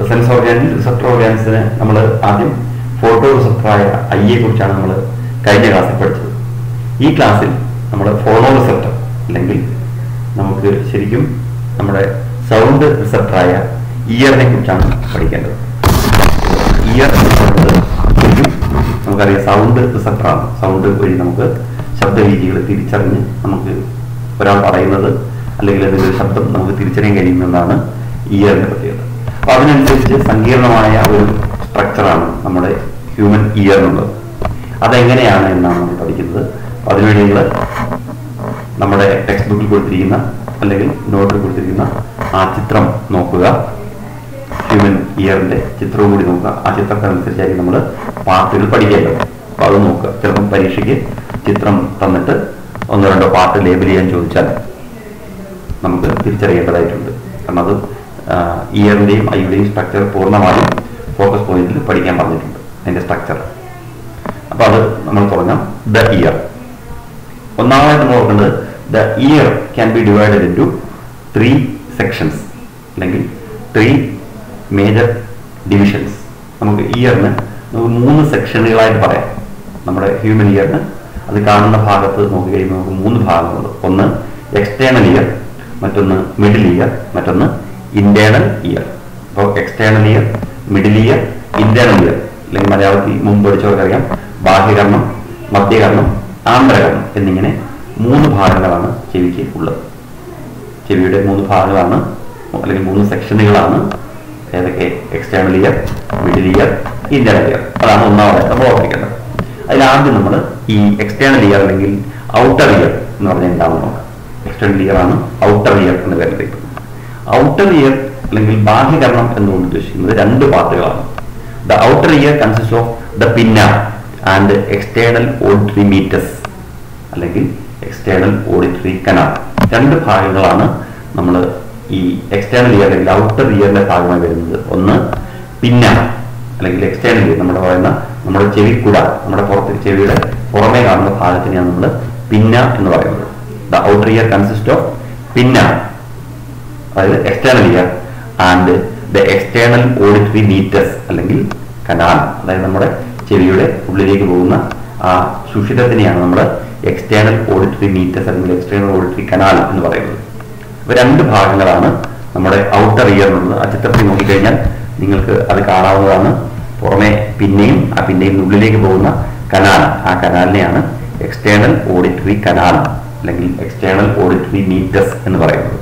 Sense ഓർഗാനിൽ receptor ഓർഗാനിസിന് നമ്മൾ ആദ്യം photo റിസപ്റ്ററായ ഐയെ കുറിച്ചാണ് നമ്മൾ കഴിഞ്ഞ ക്ലാസ്സിൽ പഠിച്ചത് ഈ ക്ലാസ്സിൽ നമ്മൾ ഫോണോ റിസപ്റ്റർ അല്ലെങ്കിൽ നമുക്ക് ശരിക്കും നമ്മുടെ സൗണ്ട് റിസപ്റ്ററായ ഇയറിനെ കുറിച്ചാണ് പഠിക്കേണ്ടത് ഇയർ എന്ന് പറയുന്നത് ശരിക്കും നമുക്കറിയാം സൗണ്ട് റിസപ്റ്ററാണ് സൗണ്ട് വഴി നമുക്ക് ശബ്ദരീതികൾ തിരിച്ചറിഞ്ഞ് നമുക്ക് ഒരാൾ പറയുന്നത് അല്ലെങ്കിൽ അതിൻ്റെ ഒരു ശബ്ദം നമുക്ക് തിരിച്ചറിയാൻ കഴിയുമെന്നാണ് ഇയറിന്റെ പ്രത്യേകത അപ്പൊ അതിനനുസരിച്ച് സങ്കീർണമായ ഒരു സ്ട്രക്ചറാണ് നമ്മുടെ ഹ്യൂമൻ ഇയർ എന്നുള്ളത് അതെങ്ങനെയാണ് എന്നാണ് നമ്മൾ പഠിക്കുന്നത് അപ്പൊ അതിനുവേണ്ടി നിങ്ങൾ നമ്മുടെ ടെക്സ്റ്റ് ബുക്കിൽ കൊടുത്തിരിക്കുന്ന അല്ലെങ്കിൽ നോട്ടിൽ കൊടുത്തിരിക്കുന്ന ആ ചിത്രം നോക്കുക ഹ്യൂമൻ ഇയറിന്റെ ചിത്രവും കൂടി നോക്കുക ആ ചിത്രത്തിനനുസരിച്ചായിരിക്കും നമ്മൾ പാട്ടുകൾ പഠിക്കേണ്ടത് അപ്പൊ അത് നോക്കുക ചിലപ്പം പരീക്ഷയ്ക്ക് ചിത്രം തന്നിട്ട് ഒന്നോ രണ്ടോ പാട്ട് ലേബൽ ചെയ്യാൻ ചോദിച്ചാൽ നമുക്ക് തിരിച്ചറിയേണ്ടതായിട്ടുണ്ട് കാരണം അത് ഇയറിന്റെയും ഐയുടെയും സ്ട്രക്ചർ പൂർണ്ണമായും ഫോക്കസ് പോയിന്റിൽ പഠിക്കാൻ പറഞ്ഞിട്ടുണ്ട് അതിന്റെ സ്ട്രക്ചർ അപ്പൊ അത് നമ്മൾ തുടങ്ങാം ദ ഇയർ ഒന്നാമതായിട്ട് നമ്മൾ നോക്കേണ്ടത് the ear can be divided into three sections അല്ലെങ്കിൽ ത്രീ മേജർ ഡിവിഷൻസ് നമുക്ക് ഇയറിന് നമുക്ക് മൂന്ന് സെക്ഷനുകളായിട്ട് പറയാം നമ്മുടെ ഹ്യൂമൻ ഇയറിന് അത് കാണുന്ന ഭാഗത്ത് നോക്കി കഴിയുമ്പോൾ നമുക്ക് മൂന്ന് ഭാഗങ്ങളുണ്ട് ഒന്ന് എക്സ്റ്റേണൽ ഇയർ മറ്റൊന്ന് മിഡിൽ ഇയർ മറ്റൊന്ന് ഇന്റേണൽ ഇയർ അപ്പോൾ external ear middle ear internal ear അല്ലെങ്കിൽ മലയാളത്തിൽ മുമ്പ് പഠിച്ചവർക്കറിയാം ബാഹ്യകർണം മധ്യകർണം ആന്തരകർണം എന്നിങ്ങനെ മൂന്ന് ഭാഗങ്ങളാണ് ചെവിക്ക് ഉള്ളത് ചെവിയുടെ മൂന്ന് ഭാഗങ്ങളാണ് അല്ലെങ്കിൽ മൂന്ന് സെക്ഷനുകളാണ് ഏതൊക്കെ external ear middle ear internal ear അതാണ് ഒന്നാമതായിട്ട് നമ്മൾ ഓർമ്മിക്കേണ്ടത് അതിലാദ്യം നമ്മൾ ഈ എക്സ്റ്റേണൽ ഇയർ അല്ലെങ്കിൽ ഔട്ടർ ഇയർ എന്ന് പറഞ്ഞാൽ എന്താണെന്ന് നോക്കാം എക്സ്റ്റേണൽ ഇയർ ആണ് ഔട്ടർ ഇയർ എന്ന് കരുതിയിരിക്കുന്നത് ഔട്ടർ ഇയർ അല്ലെങ്കിൽ ബാഹ്യകരണം എന്നുകൊണ്ട് ഉദ്ദേശിക്കുന്നത് രണ്ട് പാർട്ടുകളാണ് the outer ear consist of the pinna and external auditory meatus അല്ലെങ്കിൽ എക്സ്റ്റേണൽ ഓഡിറ്ററി കനാൽ രണ്ട് ഭാഗങ്ങളാണ് നമ്മൾ ഈ എക്സ്റ്റേണൽ ഇയർ അല്ലെങ്കിൽ ഔട്ടർ ഇയറിന്റെ ഭാഗമായി വരുന്നത് ഒന്ന് പിന്ന അല്ലെങ്കിൽ എക്സ്റ്റേണൽ ഇയർ നമ്മുടെ പറയുന്ന നമ്മുടെ ചെവിക്കുട നമ്മുടെ പുറത്ത് ചെവിയുടെ പുറമേ കാണുന്ന ഭാഗത്തിനെയാണ് നമ്മൾ പിന്ന എന്ന് പറയുന്നത് the outer ear consist of pinna അതായത് external ear and the external auditory meatus അല്ലെങ്കിൽ കനാൽ അതായത് നമ്മുടെ ചെവിയുടെ ഉള്ളിലേക്ക് പോകുന്ന ആ സുഷിരത്തിനെയാണ് നമ്മൾ എക്സ്റ്റേണൽ ഓഡിറ്ററി മീറ്റസ് അല്ലെങ്കിൽ എക്സ്റ്റേണൽ ഓഡിറ്ററി കനാൽ എന്ന് പറയുന്നത് അപ്പൊ രണ്ട് ഭാഗങ്ങളാണ് നമ്മുടെ ഔട്ടർ ഇയർ എന്നുള്ളത് ആ ചിത്രത്തിൽ നോക്കിക്കഴിഞ്ഞാൽ നിങ്ങൾക്ക് അത് കാണാവുന്നതാണ് പുറമെ പിന്നെയും ആ പിന്നെയും ഉള്ളിലേക്ക് പോകുന്ന കനാൽ ആ കനാലിനെയാണ് എക്സ്റ്റേണൽ ഓഡിറ്ററി കനാൽ അല്ലെങ്കിൽ എക്സ്റ്റേണൽ ഓഡിറ്ററി മീറ്റസ് എന്ന് പറയുന്നത്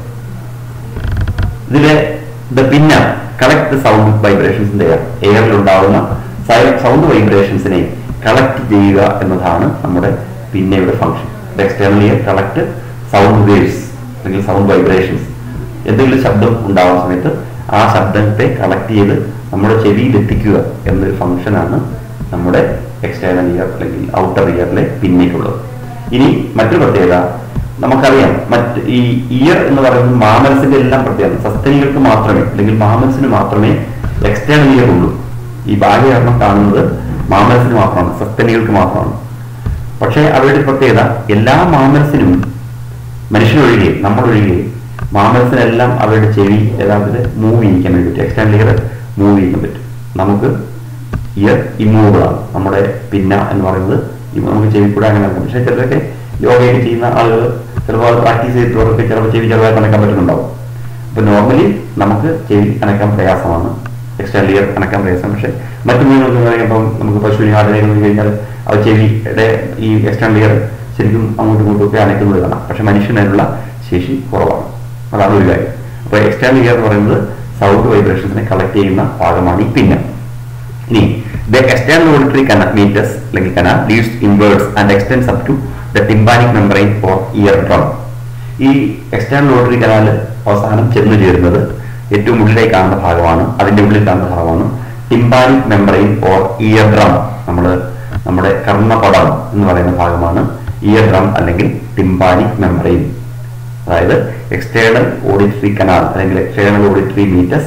ഇതിലെ ദ പിന്ന കളക്ട് ദ സൗണ്ട് വൈബ്രേഷൻസിന്റെ എയറിൽ ഉണ്ടാവുന്ന സൗണ്ട് വൈബ്രേഷൻസിനെ കളക്ട് ചെയ്യുക എന്നതാണ് നമ്മുടെ പിന്നയുടെ function external ear collect sound waves അല്ലെങ്കിൽ സൗണ്ട് വൈബ്രേഷൻസ് എന്തെങ്കിലും ശബ്ദം ഉണ്ടാവുന്ന സമയത്ത് ആ ശബ്ദത്തെ കളക്ട് ചെയ്ത് നമ്മുടെ ചെവിയിൽ എത്തിക്കുക എന്നൊരു ഫംഗ്ഷനാണ് നമ്മുടെ എക്സ്റ്റേണൽ ഇയർ അല്ലെങ്കിൽ ഔട്ടർ ഇയറിലെ പിന്നേക്കുള്ളത് ഇനി മറ്റൊരു പ്രത്യേകത നമുക്കറിയാം മറ്റ് ഈ ഇയർ എന്ന് പറയുന്നത് മാമൽസിന്റെ എല്ലാം പ്രത്യേകത സസ്തനികൾക്ക് മാത്രമേ അല്ലെങ്കിൽ മാമൽസിന് മാത്രമേ എക്സ്റ്റേണൽ ഇയർ ഉള്ളൂ ഈ ബാഹ്യകരണം കാണുന്നത് മാമൽസിന് മാത്രമാണ് സസ്തനികൾക്ക് മാത്രമാണ് പക്ഷേ അവരുടെ പ്രത്യേകത എല്ലാ മാമൽസിനും മനുഷ്യനൊഴികെ നമ്മളൊഴികെ മാമൽസിനെല്ലാം അവരുടെ ചെവി യഥാർത്ഥത്തിൽ മൂവ് ചെയ്യിക്കാൻ വേണ്ടി പറ്റും എക്സ്റ്റേണൽ ഇയർ മൂവ് ചെയ്യിക്കാൻ പറ്റും നമുക്ക് ഇയർ ഇമ്മൂവബിൾ ആണ് നമ്മുടെ പിന്ന എന്ന് പറയുന്നത് നമുക്ക് ചെവി കൂടെ അങ്ങനെ പക്ഷേ ചിലരൊക്കെ യോഗയൊക്കെ ചെയ്യുന്ന ആളുകൾ ചിലപ്പോൾ അത് പ്രാക്ടീസ് ചെയ്തിട്ടവർക്ക് ചിലപ്പോൾ ചെവി ചെറുതായിട്ട് അനക്കാൻ പറ്റുന്നുണ്ടാവും അപ്പൊ നോർമലി നമുക്ക് ചെവി അനക്കാൻ പ്രയാസമാണ് എക്സ്റ്റേണൽ ഇയർ അനക്കാൻ പ്രയാസം പക്ഷേ മറ്റു മീനുകൾക്ക് പറയുമ്പോൾ നമുക്ക് പശുവിനെ ആടിനെ നോക്കി കഴിഞ്ഞാൽ അത് ചെവിയുടെ ഈ എക്സ്റ്റേണൽ ഇയർ ശരിക്കും അങ്ങോട്ടും ഇങ്ങോട്ടും ഒക്കെ അനക്കുന്നത് കാണാം പക്ഷെ മനുഷ്യനതിനുള്ള ശേഷി കുറവാണ് അതാണ് ഒരു കാര്യം അപ്പൊ എക്സ്റ്റേണൽ ഇയർ എന്ന് പറയുന്നത് സൗണ്ട് വൈബ്രേഷൻസിനെ കളക്ട് ചെയ്യുന്ന ഭാഗമാണ് ഈ പിന്നെ ഇനി the external auditory canal meatus അല്ലെങ്കിൽ canal leads inwards and extends up to the tympanic membrane for ear drum ഈ എക്സ്റ്റേണൽ ഓഡിറ്ററി കനാൽ അവസാനം ചെന്നു ചേരുന്നത് ഏറ്റവും ഉള്ളിലേക്ക് കാണുന്ന ഭാഗമാണ് അതിന്റെ ഉള്ളിൽ കാണുന്ന ഭാഗമാണ് tympanic membrane or ear drum നമ്മൾ നമ്മുടെ കർണപടം എന്ന് പറയുന്ന ഭാഗമാണ് ഇയർ ഡ്രം അല്ലെങ്കിൽ ടിംബാനിക് മെമ്പറൈൻ അതായത് എക്സ്റ്റേണൽ ഓഡിറ്ററി കനാൽ അല്ലെങ്കിൽ external auditory meatus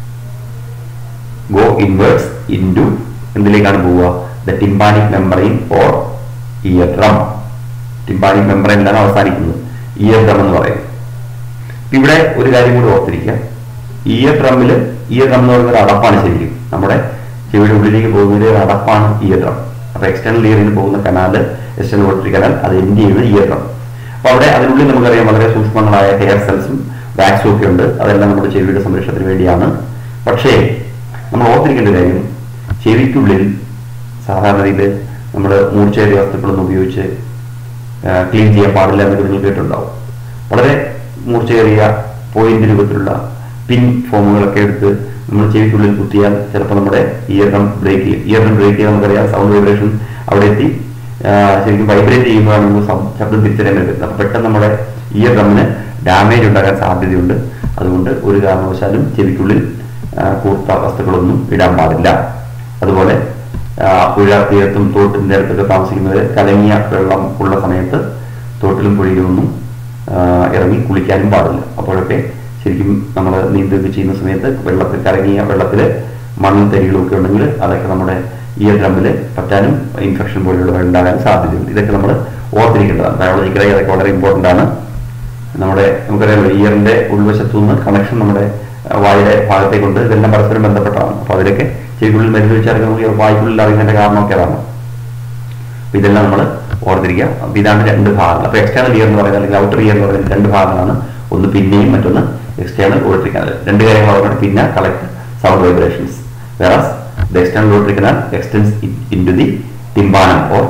go inwards into എന്തിലേക്കാണ് പോവുക the tympanic membrane or ear drum tympanic മെമ്പറൈനിലാണ് അവസാനിക്കുന്നത് ഇയർ ഡ്രം എന്ന് പറയുന്നത് ഇവിടെ ഒരു കാര്യം കൂടി ഓർത്തിരിക്കുക ഇയർ ഡ്രമ്മിൽ ഇയർ ഡ്രം എന്ന് പറയുന്നത് ഒരു അടപ്പാണ് ശരിക്കും നമ്മുടെ ചെവിയുടെ ഉള്ളിലേക്ക് പോകുന്നതിൽ ഒരു അടപ്പാണ് ഇയർ ഡ്രം അപ്പൊ എക്സ്റ്റേണൽ ഇയറിൽ പോകുന്ന കനാല് എക്സ്റ്റേണൽ വോട്ടറി കനാൽ അത് എൻഡ് ചെയ്യുന്നത് ഇയർ ഡ്രം അപ്പൊ അവിടെ അതിനുള്ളിൽ നമുക്കറിയാം വളരെ സൂക്ഷ്മങ്ങളായ ഹെയർ സെൽസും വാക്സും ഒക്കെ ഉണ്ട് അതെല്ലാം നമ്മുടെ ചെവിയുടെ സംരക്ഷണത്തിന് വേണ്ടിയാണ് പക്ഷേ നമ്മൾ ഓർത്തിരിക്കേണ്ട കാര്യം ചെവിക്കുള്ളിൽ സാധാരണ രീതിയിൽ നമ്മൾ മൂർച്ചയേറിയ വസ്തുക്കളൊന്നും ഉപയോഗിച്ച് ക്ലീൻ ചെയ്യാൻ പാടില്ല എന്നൊക്കെ നിങ്ങൾ കേട്ടിട്ടുണ്ടാവും വളരെ മൂർച്ചയേറിയ പോയിന്റ് രൂപത്തിലുള്ള പിൻ ഫോമുകളൊക്കെ എടുത്ത് നമ്മൾ ചെവിക്കുള്ളിൽ കുത്തിയാൽ ചിലപ്പോൾ നമ്മുടെ ഇയർ ഡ്രം ബ്രേക്ക് ചെയ്യും ഇയർ ഡ്രം ബ്രേക്ക് ചെയ്യാൻ നമുക്കറിയാം സൗണ്ട് വൈബ്രേഷൻ അവിടെ എത്തി ആ, ശരിക്കും വൈബ്രേറ്റ് ചെയ്യുമ്പോഴാണ് നമുക്ക് സം- ശബ്ദം തിരിച്ചറിയാൻ പറ്റുന്നത് അപ്പോൾ പെട്ടെന്ന് നമ്മുടെ ഇയർ ഡ്രമ്മിന് ഡാമേജ് ഉണ്ടാകാൻ സാധ്യതയുണ്ട് അതുകൊണ്ട് ഒരു കാരണവശാലും ചെവിക്കുള്ളിൽ ആ, കൂർത്ത വസ്തുക്കളൊന്നും ഇടാൻ പാടില്ല അതുപോലെ ആ, പുഴ തീരത്തും തോട്ടിൻ്റെ അടുത്തൊക്കെ താമസിക്കുന്നവർ കലങ്ങിയ വെള്ളം ഉള്ള സമയത്ത് തോട്ടിലും പുഴയിലുമൊന്നും ആ, ഇറങ്ങി കുളിക്കാനും പാടില്ല അപ്പോഴൊക്കെ ശരിക്കും നമ്മൾ നീന്തുകയൊക്കെ ചെയ്യുന്ന സമയത്ത് വെള്ളത്തിൽ കലങ്ങിയ വെള്ളത്തിൽ മണ്ണും തരികളും ഒക്കെ ഉണ്ടെങ്കിൽ അതൊക്കെ നമ്മുടെ ഇയർ ഡ്രമ്മിൽ പറ്റാനും ഇൻഫെക്ഷൻ പോലെയുള്ളവ ഉണ്ടാകാൻ സാധ്യതയുണ്ട് ഇതൊക്കെ നമ്മൾ ഓർത്തിരിക്കേണ്ടതാണ് ബയോളജിക്കലായി അതൊക്കെ വളരെ ഇമ്പോർട്ടൻ്റ് ആണ് നമ്മുടെ നമുക്കറിയാം ഇയറിന്റെ ഉൾവശത്തു നിന്ന് കണക്ഷൻ നമ്മുടെ ആ, വായുടെ ഭാഗത്തേക്കുണ്ട് ഇതെല്ലാം പരസ്പരം ബന്ധപ്പെട്ടതാണ് അപ്പോൾ അതിലൊക്കെ ചെവിക്കുള്ളിൽ മരുന്ന് വെച്ചാൽ നമുക്ക് ഈ വായ്ക്കുള്ളിൽ അറിയുന്നതിന്റെ കാരണമൊക്കെ അതാണ് അപ്പൊ ഇതെല്ലാം നമ്മൾ ഓർത്തിരിക്കുക അപ്പൊ ഇതാണ് രണ്ട് ഭാഗങ്ങൾ അപ്പൊ എക്സ്റ്റേണൽ ഇയർ എന്ന് പറയുന്നത് അല്ലെങ്കിൽ ഔട്ടർ ഇയർ എന്ന് പറയുന്നത് രണ്ട് ഭാഗങ്ങളാണ് ഒന്ന് പിന്നെയും മറ്റൊന്ന് എക്സ്റ്റേണൽ ഓഡിറ്ററി കനാൽ രണ്ട് കാര്യങ്ങൾ ഓർക്കണം പിന്നെ collect sound vibrations whereas the external auditory canal extends into the tympanum or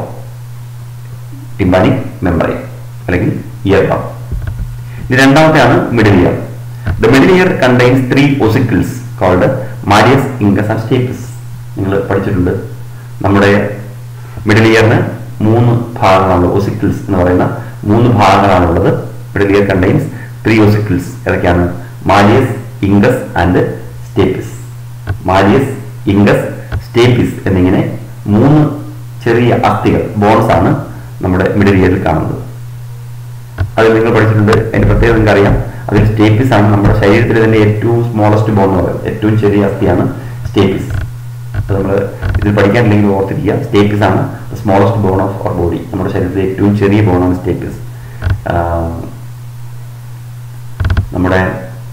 tympanic membrane അല്ലെങ്കിൽ ഇയർ ഡ്രം ഇനി രണ്ടാമത്തെയാണ് middle ear the middle ear contains three ossicles called malleus incus and stapes നിങ്ങൾ പഠിച്ചിട്ടുണ്ട് നമ്മുടെ middle ഇയറിന് മൂന്ന് ഭാഗങ്ങളാണ് ossicles എന്ന് പറയുന്ന മൂന്ന് ഭാഗങ്ങളാണുള്ളത് middle ear contains three ossicles ഏതൊക്കെയാണ് malleus incus and stapes malleus incus stapes എന്നിങ്ങനെ മൂന്ന് ചെറിയ അസ്ഥികൾ ബോൺസ് ആണ് നമ്മുടെ മിഡിൽ ഇയറിൽ കാണുന്നത് അത് നിങ്ങൾ പഠിച്ചിട്ടുണ്ട് അതിന്റെ പ്രത്യേകത നിങ്ങൾക്ക് അറിയാം അതിൽ സ്റ്റേപ്പിസ് ആണ് നമ്മുടെ ശരീരത്തിൽ തന്നെ ഏറ്റവും സ്മോളസ്റ്റ് ബോൺ എന്ന് പറയുന്നത് ഏറ്റവും ചെറിയ അസ്ഥിയാണ് സ്റ്റേപ്പിസ് അത് നമ്മൾ ഇതിൽ പഠിക്കാനില്ലെങ്കിൽ ഓർത്തിരിക്കുക സ്റ്റേപ്പിസ് ആണ് smallest bone of our body നമ്മുടെ ശരീരത്തിലെ ഏറ്റവും ചെറിയ ബോണാണ് സ്റ്റേപ്പിസ് നമ്മുടെ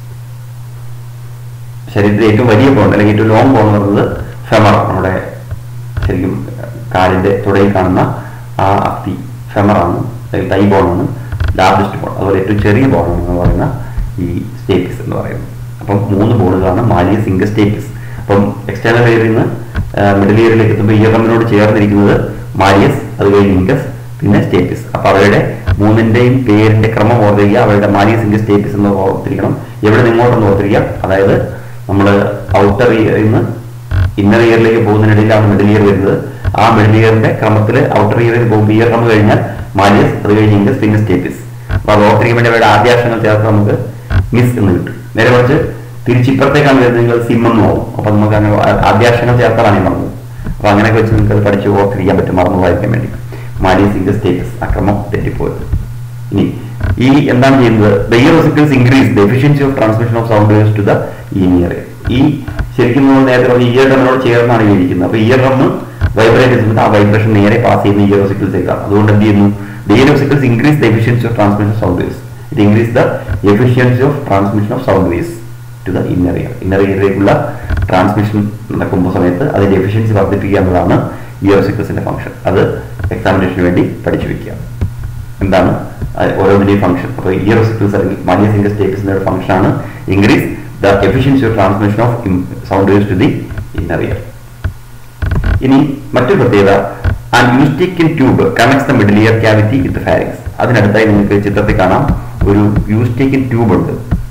ശരീരത്തിലെ ഏറ്റവും വലിയ ബോൺ അല്ലെങ്കിൽ ഏറ്റവും ലോങ് ബോൺ എന്ന് പറയുന്നത് ഫെമർ നമ്മുടെ ശരിക്കും കാലിന്റെ തുടയിൽ കാണുന്ന ആ അസ്ഥി ഫെമറാണ് അല്ലെങ്കിൽ തൈ ബോണാണ് ലാർജസ്റ്റ് ബോൺ അതുപോലെ ഏറ്റവും ചെറിയ ബോണാണ് എന്ന് പറയുന്ന ഈ സ്റ്റേപ്പിസ് എന്ന് പറയുന്നത് അപ്പം മൂന്ന് ബോണുകളാണ് മാലിയ സിംഗ സ്റ്റേപ്പിസ് അപ്പം എക്സ്റ്റേണൽ ലെയറിൽ നിന്ന് മിഡിൽ ഇയറിലേക്ക് എത്തുമ്പോൾ ഇയർ റമ്മിനോട് ചേർന്നിരിക്കുന്നത് മാലിയസ് അത് കഴിഞ്ഞ് ഇൻകസ് പിന്നെ സ്റ്റേപ്പിസ് അപ്പൊ അവരുടെ മൂന്നിന്റെയും പേരിന്റെ ക്രമം ഓർത്തിരിക്കുക അവരുടെ മാലിയസ് ഇൻകസ് സ്റ്റേപ്പിസ് എന്ന് ഓർത്തിരിക്കണം എവിടെ നിന്ന് ഇങ്ങോട്ടൊന്ന് ഓർത്തിരിക്കുക അതായത് നമ്മൾ ഔട്ടർ ഇയറിൽ നിന്ന് ഇന്നർ ഇയറിലേക്ക് പോകുന്നതിനിടയിലാണ് മിഡിൽ ഇയർ വരുന്നത് ആ മിഡിൽ ഇയറിന്റെ ക്രമത്തിൽ ഔട്ടർ ഇയറിൽ പോകുമ്പോൾ ഇയർ കം കഴിഞ്ഞാൽ മാലിയസ് അത് കഴിഞ്ഞ് ഇംഗസ് പിന്നെ സ്റ്റേപ്പിസ് അപ്പൊ അത് ഓർത്തിരിക്കാൻ വേണ്ടി അവരുടെ ആദ്യാക്ഷരങ്ങൾ ചേർത്ത് നമുക്ക് മിസ് എന്ന് കിട്ടും നേരെ മറിച്ച് തിരിച്ചിപ്പുറത്തേക്കാണ് വരുന്നത് നിങ്ങൾ സിം എന്ന് പോകും അപ്പൊ നമുക്ക് അങ്ങനെ ആദ്യാക്ഷരങ്ങൾ ചേർത്താലാണ് ഈ മറന്നു അപ്പൊ അങ്ങനെയൊക്കെ വെച്ച് നിങ്ങൾക്ക് അത് പഠിച്ച് ഓർത്തിരിക്കാൻ പറ്റും മറന്നു വായിക്കാൻ വേണ്ടി മാലിയസ് ഇംഗസ് സ്റ്റേറ്റസ് അക്രമം തെറ്റിപ്പോയത് ഇനി ഈ എന്താണ് ചെയ്യുന്നത് the ear ossicles increase the efficiency of transmission of sound waves to the ear ഈ ശരിക്കും നമ്മൾ നേരത്തെ പറഞ്ഞ ഇയർ ഡ്രമ്മിനോട് ചേർന്നാണ് ഈ ഇരിക്കുന്നത് അപ്പൊ ഇയർ ഡ്രമ്മ് വൈബ്രേറ്റ് ചെയ്യുന്നത് ആ വൈബ്രേഷൻ നേരെ പാസ് ചെയ്യുന്ന ഇയർ റെസിക്കൽസേക്കാണ് അതുകൊണ്ട് എന്ത് ചെയ്യുന്നു the ear ossicles increase the efficiency of transmission of sound waves it increase the efficiency of transmission of sound waves to the inner ear inner ഇയറിലേക്കുള്ള transmission നടക്കുമ്പോൾ സമയത്ത് അതിന്റെ എഫിഷ്യൻസി വർദ്ധിപ്പിക്കുക എന്നതാണ് ഇയർ റെസിക്കൽസിന്റെ ഫംഗ്ഷൻ അത് എക്സാമിനേഷന് വേണ്ടി പഠിച്ചു വെക്കുക എന്താണ് അത് ഓരോന്നിന്റെയും ഫംഗ്ഷൻ അപ്പോൾ ഇയർ റെസിക്കൽസ് അല്ലെങ്കിൽ മനിയ സിംഗർ സ്റ്റേറ്റസിന്റെ ഒരു ഫംഗ്ഷൻ ആണ് increase the efficiency of transmission of sound waves to the inner ear ഇനി മറ്റൊരു പ്രത്യേകത ആ Eustachian tube connects the middle ear cavity with pharynx അതിനടുത്തായി നിങ്ങൾക്ക് ചിത്രത്തിൽ കാണാം ഒരു യൂസ്റ്റിക്കൻ ട്യൂബ് ഉണ്ട്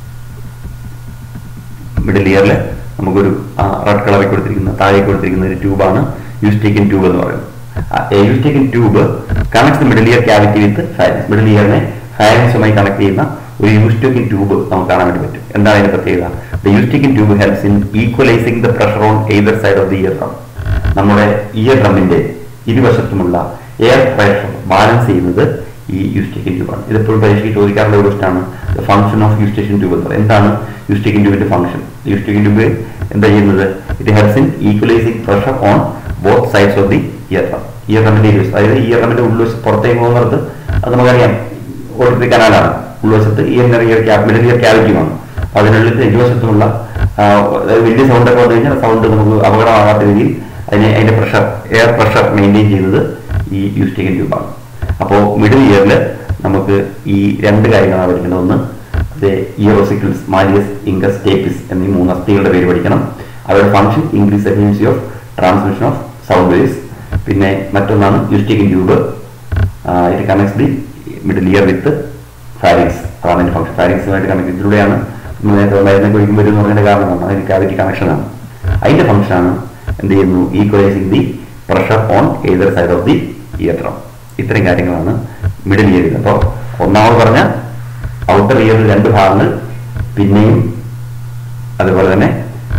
മിഡിൽ ഇയറിൽ നമുക്കൊരു റെഡ് കളറിൽ കൊടുത്തിരിക്കുന്ന താഴെ കൊടുത്തിരിക്കുന്ന ഒരു ട്യൂബാണ് യൂസ്റ്റിക്കൻ ട്യൂബ് എന്ന് പറയുന്നത് Eustachian tube connects the middle ear cavity with pharynx middle ഇയറിനെ ഫാരിങ്സുമായി കണക്ട് ചെയ്യുന്ന ഒരു യൂസ്റ്റിക്കൻ ട്യൂബ് നമുക്ക് കാണാൻ വേണ്ടി പറ്റും എന്താണ് അതിന്റെ പ്രത്യേകത the Eustachian tube helps in equalising the pressure on either side of the ear drum നമ്മുടെ ഇയർ ഡ്രമ്മിന്റെ ഇരുവശത്തുമുള്ള എയർ പ്രഷർ ബാലൻസ് ചെയ്യുന്നത് ഈ യൂസ്റ്റേക്കൻ ട്യൂബാണ് ഇതെപ്പോഴും പരീക്ഷയ്ക്ക് ചോദിക്കാറുള്ള ഒരു ക്വസ്റ്റാണ് ഫംഗ്ഷൻ ഓഫ് യൂസ്റ്റേഷൻ ട്യൂബ് എന്ന് പറയുന്നത് എന്താണ് യൂസ്റ്റേക്കൻ ട്യൂബിന്റെ ഫംഗ്ഷൻ യൂസ്റ്റേക്കൻ ട്യൂബ് എന്താ ചെയ്യുന്നത് it helps in equalising pressure on both sides of the ear drum ear ഡ്രമ്മിന്റെ ഇരുവശം അതായത് ഇയർ ഡ്രമ്മിന്റെ ഉൾവശം പുറത്തേക്ക് പോകുന്നത് അത് നമുക്കറിയാം ഓഡിറ്ററി കനാലാണ് ഉൾവശത്ത് ഇയർ ഇയർ ക്യാ മിഡിൽ ഇയർ ക്യാവിറ്റിയുമാണ് അപ്പൊ അതിനുള്ളിൽ ഇരുവശത്തുമുള്ള അതായത് വലിയ സൗണ്ട് ഒക്കെ വന്നു കഴിഞ്ഞാൽ സൗണ്ട് നമുക്ക് അപകടമാകാത്ത രീതിയിൽ അതിനെ അതിന്റെ പ്രഷർ എയർ പ്രഷർ മെയിൻറ്റെയിൻ ചെയ്യുന്നത് ഈ യൂസ്റ്റേക്കൻ ട്യൂബാണ് അപ്പോൾ മിഡിൽ ഇയറിൽ നമുക്ക് ഈ രണ്ട് കാര്യങ്ങളാണ് പഠിക്കുന്നത് ഒന്ന് ഇയറോസിക്കിൾസ് മാലിയസ് ഇംഗസ് ടേപ്പിസ് എന്നീ മൂന്ന് അസ്ഥികളുടെ പേര് പഠിക്കണം അവരുടെ function increase efficiency of transmission of sound waves പിന്നെ മറ്റൊന്നാണ് Eustachian tube it connects the middle ear with pharynx അതാണ് അതിന്റെ ഫംഗ്ഷൻ ഫാരിങ്സുമായിട്ട് കണക്ട് ഇതിലൂടെയാണ് നമ്മൾ നേരത്തെ മരുന്നൊക്കെ ഒഴിക്കുമ്പോൾ എന്ന് പറഞ്ഞതിന്റെ കാരണമാണ് അതിന് കാവിറ്റി കണക്ഷനാണ് അതിന്റെ ഫംഗ്ഷനാണ് എന്ത് ചെയ്യുന്നു equalising the pressure on either side of the ear drum ഇത്രയും കാര്യങ്ങളാണ് മിഡിൽ ഇയറിൽ അപ്പോൾ ഒന്നാമത് പറഞ്ഞ ഔട്ടർ ഇയറിൽ രണ്ട് ഭാഗങ്ങൾ പിന്നെയും അതുപോലെ തന്നെ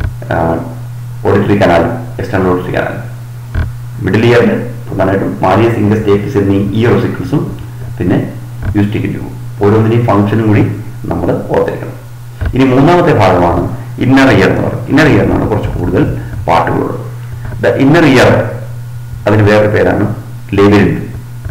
auditory canal external auditory canal middle ഇയറിൽ പ്രധാനമായിട്ടും മാലിയ സിംഗസ് ടേപ്പിസ് എന്നീ ഇയറോസിക്കിൾസും പിന്നെ യൂസ്റ്റിക് ട്യൂബും ഓരോന്നിനെയും ഫംഗ്ഷനും കൂടി നമ്മൾ ഓർത്തിരിക്കണം ഇനി മൂന്നാമത്തെ ഭാഗമാണ് ഇന്നർ ഇയർ എന്ന് പറയുന്നത് ഇന്നർ ഇയർ എന്നാണ് കുറച്ച് കൂടുതൽ പാട്ടുകളുള്ളത് ദ ഇന്നർ ഇയർ അതിന് വേറൊരു പേരാണ് labyrinth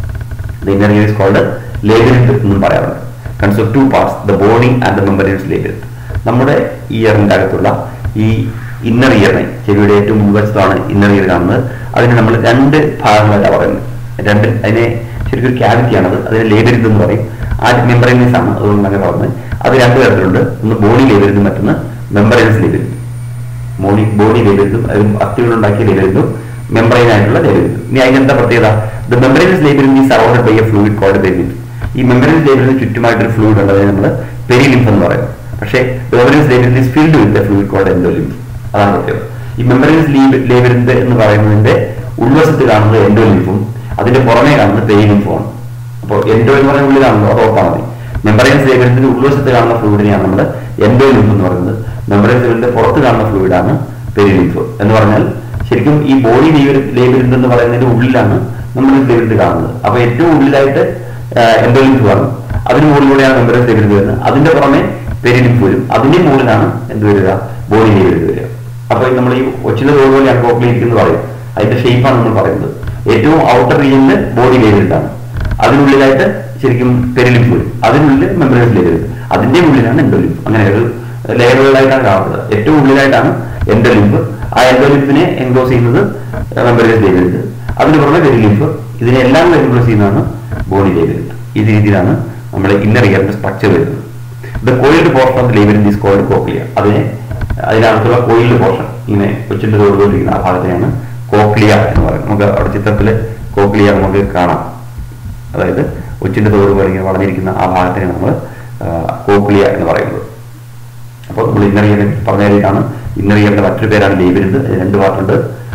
the inner ear is called labyrinth എന്നും പറയാറുണ്ട് consists of two parts the bony and the membranous labyrinth നമ്മുടെ ഇയറിന്റെ അകത്തുള്ള ഈ ഇന്നർ ഇയറിനെ ചെവിയുടെ ഏറ്റവും മുൻവശത്താണ് ഇന്നർ ഇയർ കാണുന്നത് അതിന് നമ്മൾ രണ്ട് ഭാഗങ്ങളായിട്ടാണ് പറയുന്നത് രണ്ട് അതിനെ ശരിക്കും ഒരു ക്യാവിറ്റിയാണത് അതിന് ലേബരിന്ത് എന്ന് പറയും ആ മെമ്പറൈനസ് ആണ് അതുകൊണ്ട് അങ്ങനെ പറഞ്ഞത് അത് രണ്ട് തരത്തിലുണ്ട് ഒന്ന് ബോണി ലേബരിന്തും മറ്റൊന്ന് മെമ്പറൈനസ് ലേബരിന്തും ബോണി ബോണി ലേബരിന്തും അതും അസ്ഥികളുണ്ടാക്കിയ ലേബരിന്തും മെമ്പറൈൻ ആയിട്ടുള്ള ലേബരിന്തും ഇനി അതിന് എന്താ പ്രത്യേകത ദ മെമ്പറൈനസ് ലേബരിന്ത് ഈ surrounded by a fluid called perilymph ഈ മെമ്പറൈനസ് ലേബരിന് ചുറ്റുമായിട്ടൊരു ഫ്ലൂയിഡ് ഉണ്ട് അതിനെ നമ്മൾ പെരിലിംഫ് എന്ന് പറയും പക്ഷേ membranous labyrinth is filled with fluid called endolymph അതാണ് പ്രത്യേകത ഈ മെമ്പറൈനസ് ലേബരിന്ത് എന്ന് പറയുന്നതിന്റെ ഉൾവശത്ത് കാണുന്നത് എൻഡോലിംഫും അതിന്റെ പുറമേ കാണുന്നത് പെരിലിംഫുമാണ് അപ്പോൾ എൻഡോ എന്ന് പറയുന്ന ഉള്ളിലാണല്ലോ അത് ഓർത്താൽ മതി മെമ്പറൈൻസ് ലേബലിന്റെ ഉൾവശത്ത് കാണുന്ന ഫ്ലൂയിഡിനെയാണ് നമ്മൾ എൻഡോലിംഫ് എന്ന് പറയുന്നത് മെമ്പറൈൻസ് ലേബലിന്റെ പുറത്ത് കാണുന്ന ഫ്ലൂയിഡാണ് പെരിലിംഫ് എന്ന് പറഞ്ഞാൽ ശരിക്കും ഈ ബോഡി ലേബലിന്റ് എന്ന് പറയുന്നതിന്റെ ഉള്ളിലാണ് നമ്മൾ ലേബലിന്റ് കാണുന്നത് അപ്പൊ ഏറ്റവും ഉള്ളിലായിട്ട് എൻഡോലിംഫ് കാണും അതിന് മുകളിലൂടെയാണ് മെമ്പറൈൻസ് ലേബലിന്റ് വരുന്നത് അതിന്റെ പുറമെ പെരിലിംഫ് വരും അതിന്റെ മുകളിലാണ് എന്ത് വരിക ബോഡി ലേബലിന്റ് വരിക അപ്പൊ നമ്മൾ ഈ ഒച്ചിന്റെ തോട് പോലെയാണ് കോക്ലിയിരിക്കുന്നത് പറയും അതിന്റെ ഷേപ്പാണ് നമ്മൾ പറയുന്നത് ഏറ്റവും ഔട്ടർ റീജിയനിൽ ബോഡി ലേബലിന്റാണ് അതിനുള്ളിലായിട്ട് ശരിക്കും പെരിലിംഫ് വരും അതിനുള്ളിൽ മെമ്പറൈൻസ് ലെയർ അതിന്റെ ഉള്ളിലാണ് എൻഡോലിംഫ് അങ്ങനെ ഒരു ലെയറുകളായിട്ടാണ് കാണുന്നത് ഏറ്റവും ഉള്ളിലായിട്ടാണ് എൻഡോലിംഫ് ആ എൻഡോലിംഫിനെ എൻക്ലോസ് ചെയ്യുന്നത് മെമ്പറൈൻസ് ലെയറുണ്ട് അതിന് പുറമെ പെരിലിംഫ് ഇതിനെല്ലാം എൻക്ലോസ് ചെയ്യുന്നതാണ് ബോഡി ലെയർ ഈ രീതിയിലാണ് നമ്മുടെ ഇന്നർ ഇയറിന്റെ സ്ട്രക്ചർ വരുന്നത് the coiled portion of labyrinth is called cochlea അതിനെ അതിനകത്തുള്ള കോയിൽഡ് പോർഷൻ ഇങ്ങനെ കൊച്ചിന്റെ തോടുകൊണ്ടിരിക്കുന്ന ആ ഭാഗത്തെയാണ് കോക്ലിയ എന്ന് പറയുന്നത് നമുക്ക് അവിടെ ചിത്രത്തിൽ കോക്ലിയ നമുക്ക് കാണാം അതായത് ഉച്ചിന്റെ തോട് പോലെ ഇങ്ങനെ വളഞ്ഞിരിക്കുന്ന ആ ഭാഗത്തിനെ നമ്മൾ കോക്ലിയ എന്ന് പറയുന്നത് അപ്പോൾ നമ്മൾ ഇന്നർ ഇയർ പറഞ്ഞ രീതിയിലാണ് ഇന്നർ ഇയറിന്റെ മറ്റൊരു പേരാണ് ലേബിരുന്ന് രണ്ട് പാർട്ടുണ്ട്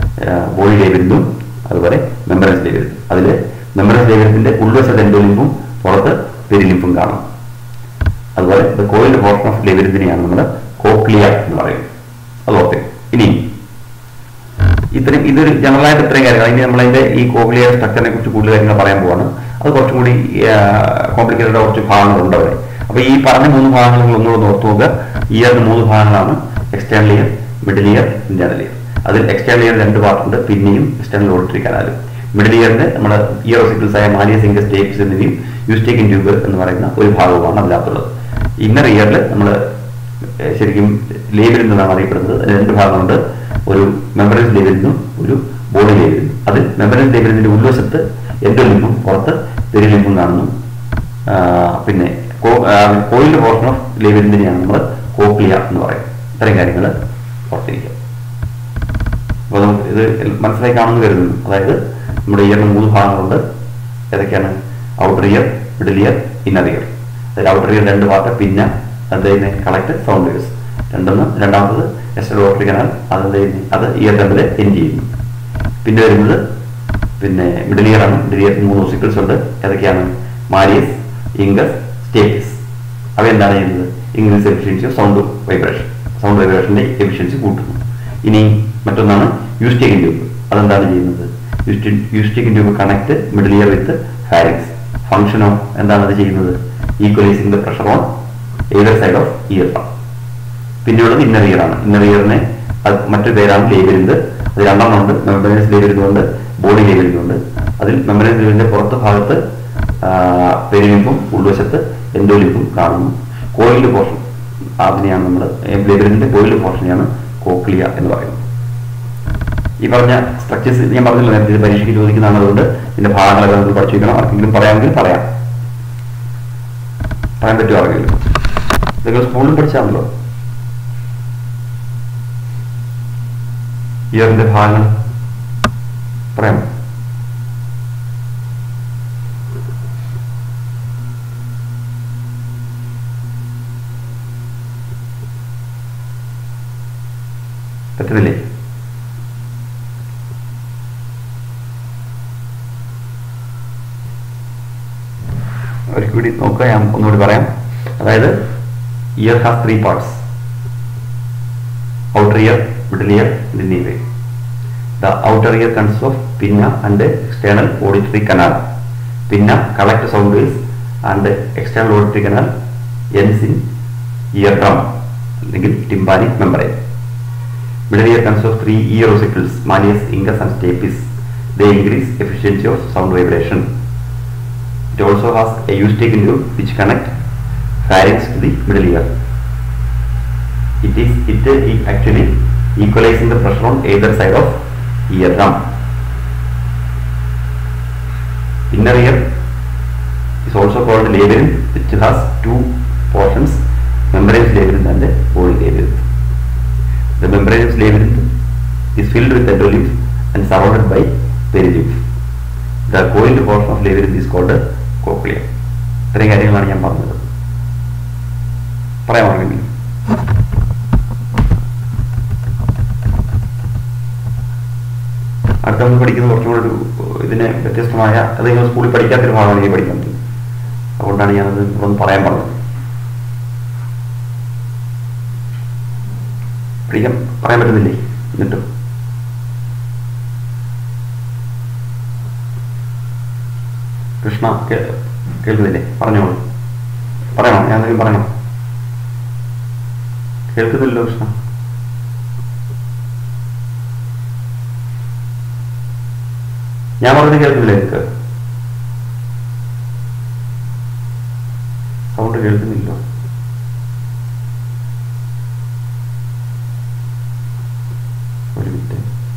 ബോഡി ലേബിരുന്നും അതുപോലെ മെമ്പറൻസ് ലേബിരുന്ന് അതിൽ മെമ്പറൻസ് ലേബിരത്തിന്റെ ഉൾവശത്ത് എൻഡോലിംഫും പുറത്ത് പെരിലിംഫും കാണും അതുപോലെ ദ കോയിൽഡ് പോർഷൻ ഓഫ് ലേബിരത്തിനെയാണ് നമ്മൾ കോക്ലിയ എന്ന് പറയുന്നത് അത് ഓർത്തെ ഇനി ഇത്രയും ഇതൊരു ജനറലായിട്ട് ഇത്രയും കാര്യങ്ങൾ ഇനി നമ്മളതിന്റെ ഈ കോക്ലിയ സ്ട്രക്ചറിനെ കുറിച്ച് കൂടുതൽ കാര്യങ്ങൾ പറയാൻ പോവാണ് അത് കുറച്ചും കൂടി കോംപ്ലിക്കേറ്റഡ് കുറച്ച് ഭാഗങ്ങളുണ്ട് അവിടെ അപ്പൊ ഈ പറഞ്ഞ മൂന്ന് ഭാഗങ്ങൾ നിങ്ങൾ ഒന്നുകൂടെ ഓർത്ത് നോക്കുക ഇയറിന് മൂന്ന് ഭാഗങ്ങളാണ് external ear middle ear internal ear അതിൽ എക്സ്റ്റേണൽ ഇയർ രണ്ട് പാർട്ടുണ്ട് പിന്നെയും എക്സ്റ്റേണൽ ഓഡിറ്ററി കനാലും മിഡിൽ ഇയറിന്റെ നമ്മുടെ ഇയറോസിക്കിൾസ് ആയ മാലിയ സിംഗസ് ടേപ്സ് എന്നിവയും യൂസ്റ്റേക്കൻ ട്യൂബ് എന്ന് പറയുന്ന ഒരു ഭാഗവുമാണ് അതിനകത്തുള്ളത് ഇന്നർ ഇയറിൽ നമ്മൾ ശരിക്കും ലേബിൽ നിന്നാണ് അറിയപ്പെടുന്നത് അതിൽ രണ്ട് ഭാഗങ്ങളുണ്ട് ഒരു മെമ്പറൻസ് ലേബിലിനും ഒരു ബോഡി ലേബിലിനും അതിൽ മെമ്പറൻസ് ലേബിലിന്റെ ഉൾവശത്ത് എൻഡോലിംഫും പുറത്ത് പെരിലിംഫും കാണുന്നു പിന്നെ കോയിൽഡ് പോർഷൻ ഓഫ് ലേബിലിന്റെയാണ് നമ്മൾ കോക്ലിയ എന്ന് പറയും ഇത്രയും കാര്യങ്ങൾ ഓർത്തിരിക്കുക അപ്പോൾ നമുക്ക് ഇത് മനസ്സിലായി കാണുന്നു കരുതുന്നു അതായത് നമ്മുടെ ഇയറിന് മൂന്ന് ഭാഗങ്ങളുണ്ട് ഏതൊക്കെയാണ് outer ear middle ear inner ear അതായത് ഔട്ടർ ഇയർ രണ്ട് പാർട്ട് പിന്നെ എന്താ കളക്ട് സൗണ്ട് വേവ്സ് രണ്ടെന്ന് രണ്ടാമത്തത് എസ്റ്റൽ ഓട്ടറി കനാൽ അത് അത് ഇയർ തമ്മിൽ എൻഡ് ചെയ്യുന്നു പിന്നെ വരുന്നത് പിന്നെ മിഡിൽ ഇയർ ആണ് മിഡിൽ ഇയർ മൂന്ന് ഓസിക്കിൾസ് ഉണ്ട് ഏതൊക്കെയാണ് മാരിയസ് ഇംഗസ് സ്റ്റേറ്റസ് അവ എന്താണ് ചെയ്യുന്നത് increase efficiency of sound vibration sound വൈബ്രേഷന്റെ എഫിഷ്യൻസി കൂട്ടുന്നു ഇനി മറ്റൊന്നാണ് യൂസ്റ്റേക്കൻ ട്യൂബ് അതെന്താണ് ചെയ്യുന്നത് Eustachian tube connect middle ear with pharynx function of എന്താണ് അത് ചെയ്യുന്നത് equalising the pressure on either side of ear പിന്നെയുള്ളത് ഇന്നർ ഇയർ ആണ് ഇന്നർ ഇയറിനെ മറ്റൊരു പേരാണ് ലേബിരുന്നത് അത് രണ്ടെണ്ണം ഉണ്ട് മെമ്പറൈൻസ് ലേബിരുന്നുണ്ട് ബോഡി ലേബിരുന്നുണ്ട് അതിൽ മെമ്പറൈൻസ് ലേബിലിന്റെ പുറത്ത് ഭാഗത്ത് പെരിലിംഫും ഉൾവശത്ത് എൻഡോലിംഫും കാണുന്നു കോയിൽഡ് പോർഷൻ അതിനെയാണ് നമ്മൾ ലേബിളിന്റെ ബോയിലും പോർഷനെയാണ് കോക്ലിയ എന്ന് പറയുന്നത് ഈ പറഞ്ഞ സ്ട്രക്ചേഴ്സ് ഞാൻ പറഞ്ഞല്ലോ നേരത്തെ ഇത് പരീക്ഷയ്ക്ക് ചോദിക്കുന്നതാണ് അതുകൊണ്ട് ഇതിന്റെ ഭാഗങ്ങളൊക്കെ നമ്മൾ പഠിച്ചു വെക്കണം ആർക്കെങ്കിലും പറയാമെങ്കിൽ പറയാം പറയാൻ പറ്റുമോ ആർക്കെങ്കിലും നിങ്ങൾ സ്കൂളിൽ പഠിച്ചാണല്ലോ ഇയറിന്റെ ഭാഗങ്ങൾ പറയാം പറ്റുന്നില്ലേ ഒരിക്കൽ കൂടി നോക്കുക ഞാൻ ഒന്നുകൂടി പറയാം അതായത് ear has three parts outer ear middle ear ഇന്ത്യൻ ear the outer ear consist of pinna and external auditory canal pinna collect sound waves and external auditory canal ends in ear drum അല്ലെങ്കിൽ tympanic membrane middle ear consists of three ear ossicles, malleus, incus and stapes. They increase efficiency of sound vibration. It also has a eustachian groove which connect pharynx to the middle ear. It is it is actually equalizing the pressure on either side of eardrum. Inner ear is also called labyrinth which has two portions, membranous labyrinth and the body labyrinth. The membranous labyrinth is filled with endolymph and surrounded by perilymph. The coiled portion of labyrinth is called cochlea. ഇത്രയും കാര്യങ്ങളാണ് ഞാൻ പറഞ്ഞത് പറയാമാണെങ്കിൽ അടുത്ത നമ്മൾ പഠിക്കുന്നത് കുറച്ചും കൂടെ ഒരു ഇതിന് വ്യത്യസ്തമായ അത് നിങ്ങൾ സ്കൂളിൽ പഠിക്കാത്തൊരു ഭാഗമാണ് എനിക്ക് പഠിക്കുന്നത് അതുകൊണ്ടാണ് ഞാനത് ഒന്ന് പറയാൻ പറഞ്ഞത് പഠിക്കാൻ പറയാൻ പറ്റുന്നില്ലേ എന്നിട്ടും കൃഷ്ണ കേ- കേൾക്കുന്നില്ലേ പറഞ്ഞോളൂ പറയണോ ഞാൻ എന്തെങ്കിലും പറയണോ കേൾക്കുന്നില്ലല്ലോ കൃഷ്ണ ഞാൻ പറഞ്ഞത് കേൾക്കുന്നില്ലേ നിങ്ങൾക്ക് സൗണ്ട് കേൾക്കുന്നില്ലോ ഒരു മിനിറ്റ്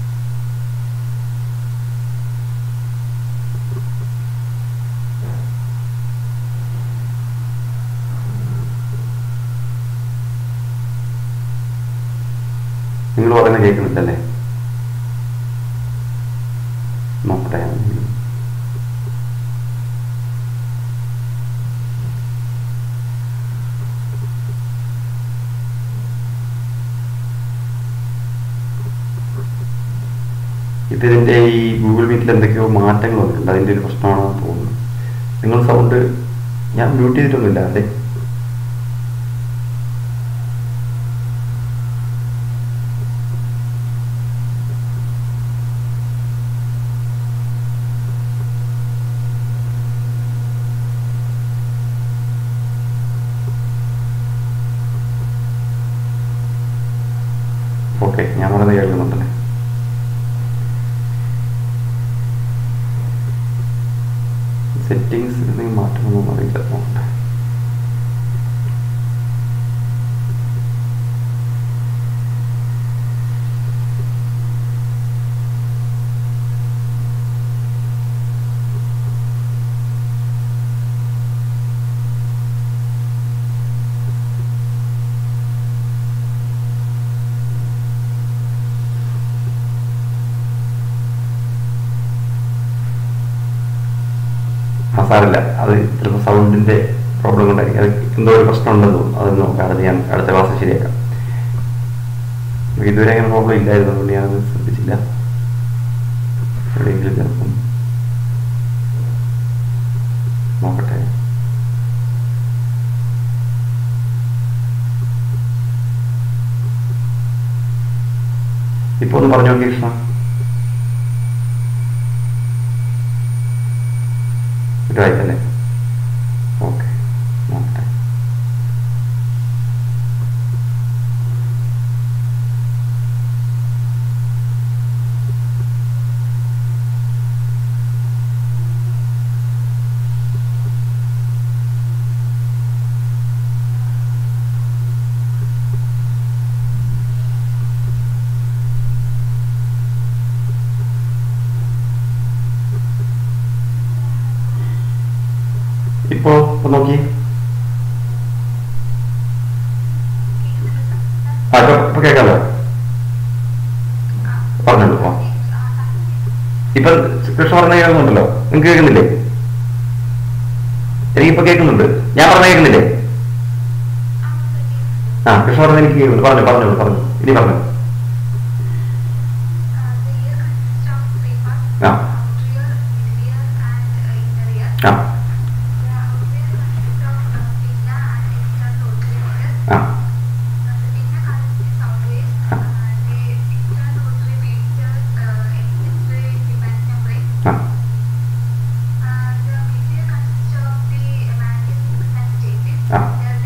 നിങ്ങൾ പറയുന്നത് കേൾക്കുന്നില്ലല്ലേ നോക്കട്ടെ ഞാൻ. ഇതിന്റെ ഈ ഗൂഗിൾ മീറ്റിൽ എന്തൊക്കെയോ മാറ്റങ്ങൾ വന്നിട്ടുണ്ട് അതിന്റെ ഒരു പ്രശ്നമാണെന്ന് തോന്നുന്നു നിങ്ങൾ സൗണ്ട് ഞാൻ മ്യൂട്ട് ചെയ്തിട്ടൊന്നുമില്ല അല്ലേ ഓക്കെ ഞാൻ പറയുന്നത് കേൾക്കുന്നുണ്ടല്ലേ സെറ്റിങ്സ് എന്തെങ്കിലും മാറ്റണമെന്നൊന്നും അറിയില്ല നോക്കട്ടെ ആ സാറില്ല അത് ചിലപ്പോൾ സൗണ്ടിന്റെ പ്രോബ്ലം കൊണ്ടായിരിക്കും അത് എന്തോ ഒരു പ്രശ്നം ഉണ്ടെന്ന് തോന്നുന്നു അത് നോക്കാം അത് ഞാൻ അടുത്ത ക്ലാസ് ശരിയാക്കാം നമുക്ക് ഇതുവരെ അങ്ങനെ പ്രോബ്ലം ഇല്ലായിരുന്നു അതുകൊണ്ട് ഞാനത് ശ്രദ്ധിച്ചില്ല എവിടെയെങ്കിലും ചിലപ്പം നോക്കട്ടെ ഇപ്പൊ ഒന്ന് പറഞ്ഞു നോക്കി കൃഷ്ണ ഇതായിട്ടല്ലേ ഓക്കെ നോക്കട്ടെ ഇപ്പോ ഇപ്പൊ നോക്കി ആ ഇപ്പൊ ഇപ്പൊ കേൾക്കാമല്ലോ പറഞ്ഞോളൂ ആ ഇപ്പൊ കൃഷ്ണ പറഞ്ഞ കേൾക്കുന്നുണ്ടല്ലോ നിങ്ങൾക്ക് കേൾക്കുന്നില്ലേ എനിക്കിപ്പോ കേൾക്കുന്നുണ്ട് ഞാൻ പറഞ്ഞ കേൾക്കുന്നില്ലേ ആ കൃഷ്ണ പറഞ്ഞ എനിക്ക് കേൾക്കുന്നുണ്ട് പറഞ്ഞു പറഞ്ഞോളൂ പറഞ്ഞു ഇനി പറഞ്ഞു ആ ആ ആ ആ ആ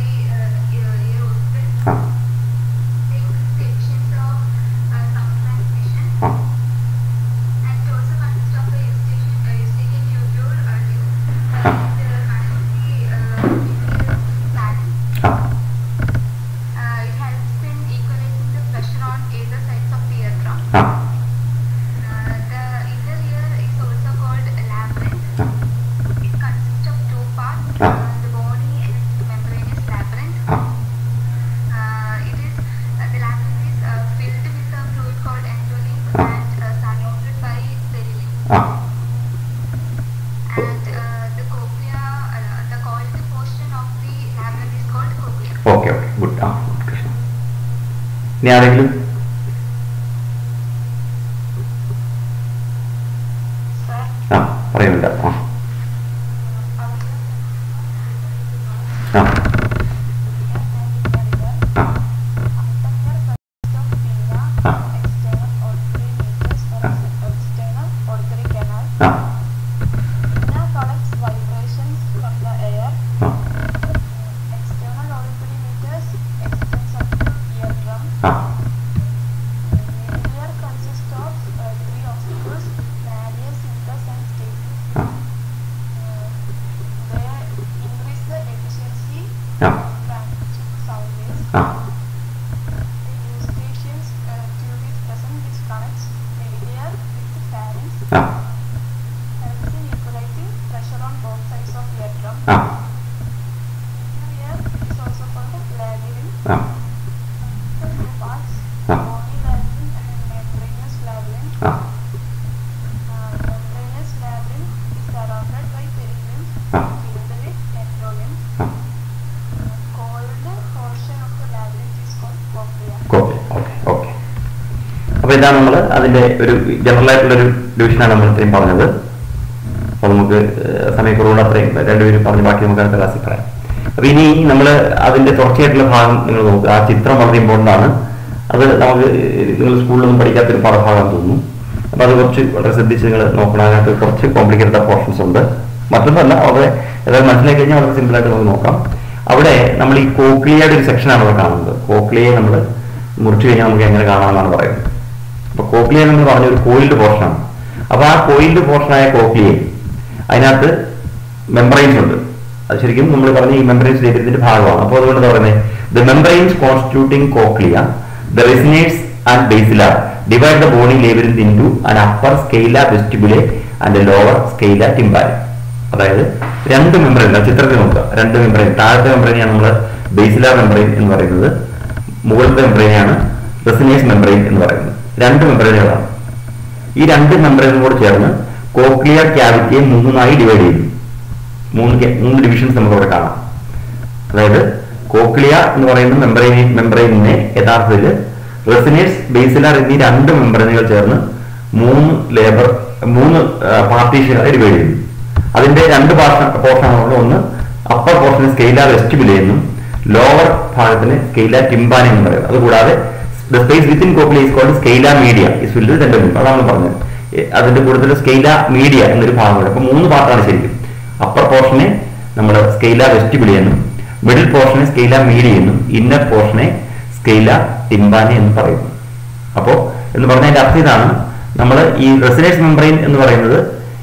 ആ ആ ആ it helps in equalizing the pressure on either sides of the eardrum. ആ Uh, the inner ear is also called a labyrinth. ആ It consists of two parts. Ah. Uh, the bony and its membranous labyrinth. ആ Uh, it is uh, the labyrinth is uh, filled with a fluid called endolymph Ah. and uh, surrounded by perilymph. ആ And uh, the cochlea, uh, the coiled portion of the labyrinth is called cochlea. Okay okay good ah good Krishna ഇനി ആരെങ്കിലും Sir, ആ പറയുന്നില്ല ആ ആ ആ ആ ആ ആ ആ ആ ആ ആ ആ helps in equalizing pressure on both sides of the eardrum. ആ Inner ear is also called a labyrinth. ആ The two parts, Ah. bony labyrinth and membranous labyrinth. ആ Uh, membranous labyrinth is surrounded by perilymph Ah. filled with endolymph. ആ Uh, coiled portion of the labyrinth is called cochlea. Okay okay okay അപ്പൊ ഇതാണ് നമ്മൾ അതിന്റെ ഒരു general ആയിട്ടുള്ള ഒരു ഡിവിഷനാണ് നമ്മൾ ഇത്രയും പറഞ്ഞത് അപ്പൊ നമുക്ക് ഏഹ്, സമയക്കുറവുകൊണ്ട് അത്രയും രണ്ടുപേരും പറഞ്ഞ് ബാക്കി നമുക്ക് അടുത്ത ക്ലാസ്സിൽ പറയാം അപ്പൊ ഇനി നമ്മൾ അതിന്റെ തുടർച്ചയായിട്ടുള്ള ഭാഗം നിങ്ങൾ നോക്കുക ആ ചിത്രം വളരെ ഇമ്പോർട്ടൻ്റ് ആണ് അത് നമുക്ക് നിങ്ങൾ സ്കൂളിലൊന്നും പഠിക്കാത്തൊരു പാഠഭാഗം തോന്നുന്നു അപ്പൊ അത് കുറച്ച് വളരെ ശ്രദ്ധിച്ച് നിങ്ങൾ നോക്കണം അതിനകത്ത് കുറച്ച് കോംപ്ലിക്കേറ്റഡ് പോർഷൻസ് ഉണ്ട് മറ്റൊന്നല്ല അവിടെ ഏതായാലും മനസ്സിലാക്കി കഴിഞ്ഞാൽ വളരെ സിമ്പിൾ ആയിട്ട് നമുക്ക് നോക്കാം അവിടെ നമ്മൾ ഈ കോക്ലിയയുടെ ഒരു സെക്ഷനാണ് അവിടെ കാണുന്നത് കോക്ലിയെ നമ്മൾ മുറിച്ചു കഴിഞ്ഞാൽ നമുക്ക് എങ്ങനെ കാണാമെന്നാണ് പറയുന്നത് അപ്പൊ കോക്ലിയ എന്ന് പറഞ്ഞ ഒരു കോയിൽഡ് പോർഷനാണ് അപ്പൊ ആ കോയിൽഡ് പോർഷനായ കോക്ലിയെ അതിനകത്ത് മെമ്പറൈൻസ് ഉണ്ട് അത് ശരിക്കും നമ്മൾ പറഞ്ഞ ഈ മെമ്പറൈൻസ് ശരീരത്തിന്റെ ഭാഗമാണ് അപ്പോൾ അതുകൊണ്ട് എന്താ പറയുന്നത് the membranes constituting cochlea the Reissner's and basilar divide the bony labyrinth into and upper scala vestibuli and lower scala tympani അതായത് രണ്ട് മെമ്പറൈൻ ചിത്രത്തിൽ നോക്കുക രണ്ട് മെമ്പറൈൻ താഴത്തെ മെമ്പറൈനെയാണ് നമ്മൾ ബേസിലാർ മെമ്പറൈൻ എന്ന് പറയുന്നത് മുകളിലത്തെ മെമ്പറൈനെയാണ് റെസിനേസ് മെമ്പറൈൻ എന്ന് പറയുന്നത് രണ്ട് മെമ്പറൈനുകളാണ് ഈ രണ്ട് മെമ്പറൈനും കൂടെ ചേർന്ന് കോക്ലിയർ ക്യാവിറ്റിയെ മൂന്നായി ഡിവൈഡ് ചെയ്തു മൂന്ന് ca- മൂന്ന് ഡിവിഷൻസ് നമുക്ക് അവിടെ കാണാം അതായത് കോക്ലിയ എന്ന് പറയുന്ന മെമ്പറൈൻ മെമ്പറൈനിനെ യഥാർത്ഥത്തിൽ റെസിനേസ് ബേസിലാർ എന്നീ രണ്ട് മെമ്പറൈനുകൾ ചേർന്ന് മൂന്ന് ലേബർ മൂന്ന് പാർട്ടീഷനായി ഡിവൈഡ് ചെയ്തു അതിന്റെ രണ്ട് പോർഷനാണുള്ളത് ഒന്ന് അപ്പർ പോർഷന് സ്കെയില വെസ്റ്റിബിലെ എന്നും ലോവർ ഭാഗത്തിന് സ്കെയില ടിംബാന എന്ന് പറയുന്നത് അതുകൂടാതെ the space within cochlea is called scala media is filled with endolymph അതാണ് പറഞ്ഞത് എ, അതിന്റെ കൂടുതൽ സ്കെയില മീഡിയ എന്നൊരു ഭാഗമുണ്ട് അപ്പൊ മൂന്ന് പാർട്ടാണ് ശരിക്കും അപ്പർ പോർഷനെ നമ്മൾ സ്കെയില വെസ്റ്റിബിളി എന്നും മിഡിൽ പോർഷനെ സ്കെയില മീഡിയ എന്നും ഇന്നർ പോർഷനെ സ്കെയില ടിംബാന എന്ന് പറയുന്നു അപ്പോ എന്ന് പറഞ്ഞതിന്റെ അർത്ഥം ഇതാണ് നമ്മൾ ഈ റെസിനേഴ്സ് മെമ്പറൈൻ എന്ന് പറയുന്നത്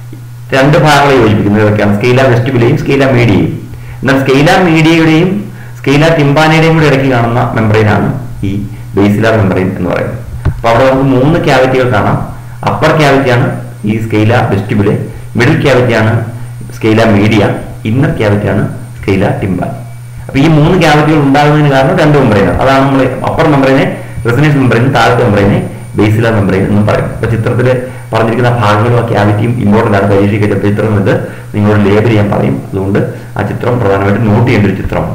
രണ്ട് ഭാഗങ്ങളെ യോജിപ്പിക്കുന്നത് ഇതൊക്കെയാണ് സ്കെയില വെസ്റ്റിബിലെയും സ്കെയില മീഡിയയും എന്നാൽ സ്കെയില മീഡിയയുടെയും സ്കെയില ടിംബാനയുടെയും കൂടെ ഇടയ്ക്ക് കാണുന്ന മെമ്പറൈനാണ് ഈ ബേസിലാർ മെമ്പറൈൻ എന്ന് പറയുന്നത് അപ്പൊ അവിടെ നമുക്ക് മൂന്ന് ക്യാവിറ്റികൾ കാണാം അപ്പർ ക്യാവിറ്റിയാണ് ഈ സ്കെയില വെസ്റ്റിബിലെ മിഡിൽ ക്യാവിറ്റിയാണ് സ്കെയില മീഡിയ ഇന്നർ ക്യാവിറ്റിയാണ് സ്കെയില ടിംബാൻ അപ്പൊ ഈ മൂന്ന് ക്യാവിറ്റികൾ ഉണ്ടാകുന്നതിന് കാരണം രണ്ട് മെമ്പറൈനാണ് അതാണ് നമ്മൾ അപ്പർ മെമ്പറൈനെ റെസിനേഷൻ മെമ്പറൈനും താഴത്തെ മെമ്പറൈനെ ബേസില മെമ്പറൈൻ എന്നും പറയും അപ്പൊ ചിത്രത്തിൽ പറഞ്ഞിരിക്കുന്ന ഭാഗങ്ങളും ആ ക്യാവിറ്റിയും ഇമ്പോർട്ടന്റ് ആണ് പരീക്ഷയ്ക്ക് ചിലപ്പോൾ ചിത്രം ഇത് നിങ്ങളോട് ലേബൽ ചെയ്യാൻ പറയും അതുകൊണ്ട് ആ ചിത്രം പ്രധാനമായിട്ടും നോട്ട് ചെയ്യേണ്ട ഒരു ചിത്രമാണ്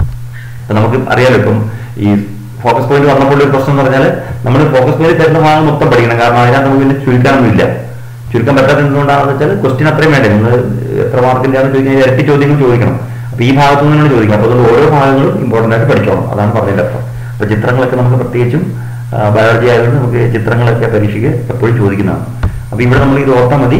അപ്പൊ നമുക്ക് അറിയാലോ ഇപ്പം ഈ ഫോക്കസ് പോയിന്റ് വന്നപ്പോൾ ഒരു പ്രശ്നം എന്ന് പറഞ്ഞാൽ നമ്മൾ ഫോക്കസ് പോയിന്റ് തരുന്ന ഭാഗം മൊത്തം പഠിക്കണം കാരണം അതിനകത്ത് നമുക്ക് പിന്നെ ചുരുക്കാനൊന്നുമില്ല ചുരുക്കാൻ പറ്റാത്ത എന്തുകൊണ്ടാണെന്ന് വെച്ചാൽ ക്വസ്റ്റ്യൻ അത്രയും വേണ്ടേ നിങ്ങൾ എത്ര മാർക്കിന്റെ ആണെന്ന് ചോദിക്കാൻ ഇരട്ടി ചോദ്യങ്ങൾ ചോദിക്കണം അപ്പൊ ഈ ഭാഗത്തു നിന്നാണ് ചോദിക്കുക അപ്പൊ അതുകൊണ്ട് ഓരോ ഭാഗങ്ങളും ഇമ്പോർട്ടന്റ് ആയിട്ട് പഠിച്ചോണം അതാണ് പറഞ്ഞതിന്റെ അർത്ഥം അപ്പൊ ചിത്രങ്ങളൊക്കെ നമുക്ക് പ്രത്യേകിച്ചും ബയോളജി ആയതുകൊണ്ട് നമുക്ക് ചിത്രങ്ങളൊക്കെ പരീക്ഷയ്ക്ക് എപ്പോഴും ചോദിക്കുന്നതാണ് അപ്പൊ ഇവിടെ നമ്മൾ ഇത് ഓർത്താൽ മതി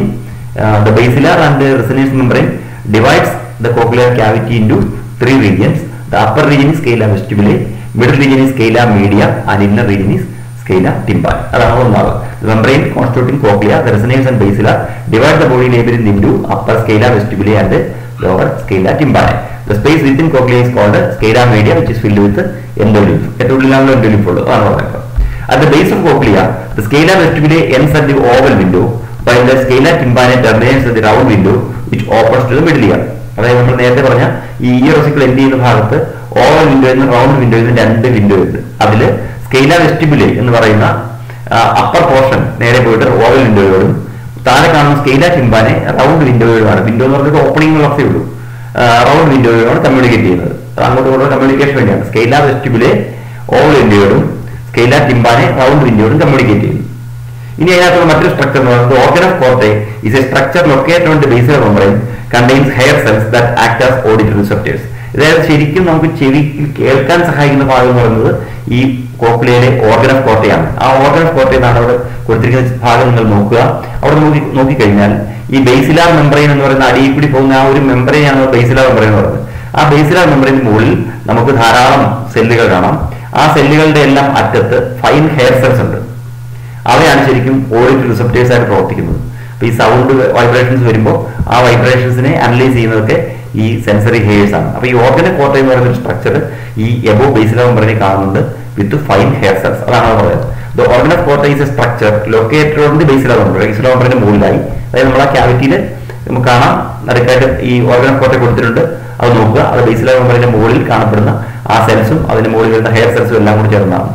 the basilar and Reissner's membrane divides the cochlear cavity into three regions the upper region is scala vestibulae middle region is scala media and inner region is scala tympani അതാണ് ഒന്നാമത് the membrane constituting cochlea the resonance and basilar divide the body labyrinth into upper scala vestibulae and lower scala tympani the space within cochlea is called scala media which is filled with endolymph ഏറ്റവും ഉള്ളിലാണല്ലോ endolymph ഉള്ളത് അതാണ് പറയുന്നത് at the base of cochlea the scala vestibulae ends at the oval window while the scala tympani terminates at the round window which opens to the middle ear അതായത് നമ്മൾ നേരത്തെ പറഞ്ഞ ഈ ഇയറോസിക്കിൾ end ചെയ്യുന്ന ഭാഗത്ത് ഓവൽ വിൻഡോ എന്ന് round window എന്ന് രണ്ട് വിൻഡോ ഉണ്ട് അതില് സ്കെയില വെസ്റ്റിബുലെ എന്ന് പറയുന്ന അപ്പർ പോർഷൻ നേരെ പോയിട്ട് ഓവൽ വിൻഡോയോടും താഴെ കാണുന്ന സ്കെയില ടിംബാനെ റൗണ്ട് വിൻഡോയോടുമാണ് വിൻഡോ എന്ന് പറഞ്ഞിട്ട് ഓപ്പണിംഗ് ഉള്ളതേ ഉള്ളൂ റൗണ്ട് വിൻഡോയോടാണ് കമ്മ്യൂണിക്കേറ്റ് ചെയ്യുന്നത് അത് അങ്ങോട്ടും ഇങ്ങോട്ടും കമ്മ്യൂണിക്കേഷൻ വേണ്ടിയാണ് സ്കെയില വെസ്റ്റിബുലെ ഓവൽ വിൻഡോയോടും സ്കെയില ടിംബാനെ റൗണ്ട് വിൻഡോയോടും കമ്മ്യൂണിക്കേറ്റ് ചെയ്യുന്നു ഇനി അതിനകത്തുള്ള മറ്റൊരു സ്ട്രക്ചർ എന്ന് പറയുന്നത് organ of Corti is a structure located on the basilar membrane contains hair cells that act as auditory receptors അതായത് ശരിക്കും നമുക്ക് ചെവി കേൾക്കാൻ സഹായിക്കുന്ന ഭാഗം എന്ന് പറയുന്നത് ഈ കോക്ലിയയിലെ ഓർഗൻ ഓഫ് കോട്ടയാണ് ആ ഓർഗൻ ഓഫ് കോട്ട എന്നാണ് അവിടെ കൊടുത്തിരിക്കുന്ന ഭാഗം നിങ്ങൾ നോക്കുക അവിടെ നോക്കി നോക്കിക്കഴിഞ്ഞാൽ ഈ ബേസിലാർ മെമ്പറൈൻ എന്ന് പറയുന്ന അടിയിൽ കൂടി പോകുന്ന ആ ഒരു മെമ്പറൈനാണ് ബേസിലാർ മെമ്പറൈൻ എന്ന് പറയുന്നത് ആ ബേസിലാർ മെമ്പറൈന് മുകളിൽ നമുക്ക് ധാരാളം സെല്ലുകൾ കാണാം ആ സെല്ലുകളുടെ എല്ലാം അറ്റത്ത് ഫൈൻ ഹെയർ സെൽസ് ഉണ്ട് അവയാണ് ശരിക്കും ഓഡിറ്റ് റിസപ്റ്റേഴ്സ് ആയിട്ട് പ്രവർത്തിക്കുന്നത് അപ്പൊ ഈ സൗണ്ട് വൈബ്രേഷൻസ് വരുമ്പോൾ ആ വൈബ്രേഷൻസിനെ അനലൈസ് ചെയ്യുന്നതൊക്കെ ഈ സെൻസറി ഹെയർസ് ആണ് അപ്പൊ ഈ ഓർഗന കോട്ട എന്ന് പറയുന്ന ഒരു സ്ട്രക്ചർ ഈ എബോ ബേസില മെമ്പറിനെ കാണുന്നുണ്ട് വിത്ത് ഫൈൻ ഹെയർ സെൽസ് അതാണ് അവർ പറയുന്നത് the organ of Corti is a structure located on the basilar membrane basilar മെമ്പറിന്റെ മുകളിലായി അതായത് നമ്മൾ ആ ക്യാവിറ്റിയിൽ നമുക്ക് കാണാം നടുക്കായിട്ട് ഈ ഓർഗൻ ഓഫ് കോട്ട കൊടുത്തിട്ടുണ്ട് അത് നോക്കുക അത് ബേസില മെമ്പറിന്റെ മുകളിൽ കാണപ്പെടുന്ന ആ സെൽസും അതിന്റെ മുകളിൽ വരുന്ന ഹെയർ സെൽസും എല്ലാം കൂടി ചേർന്നതാണ്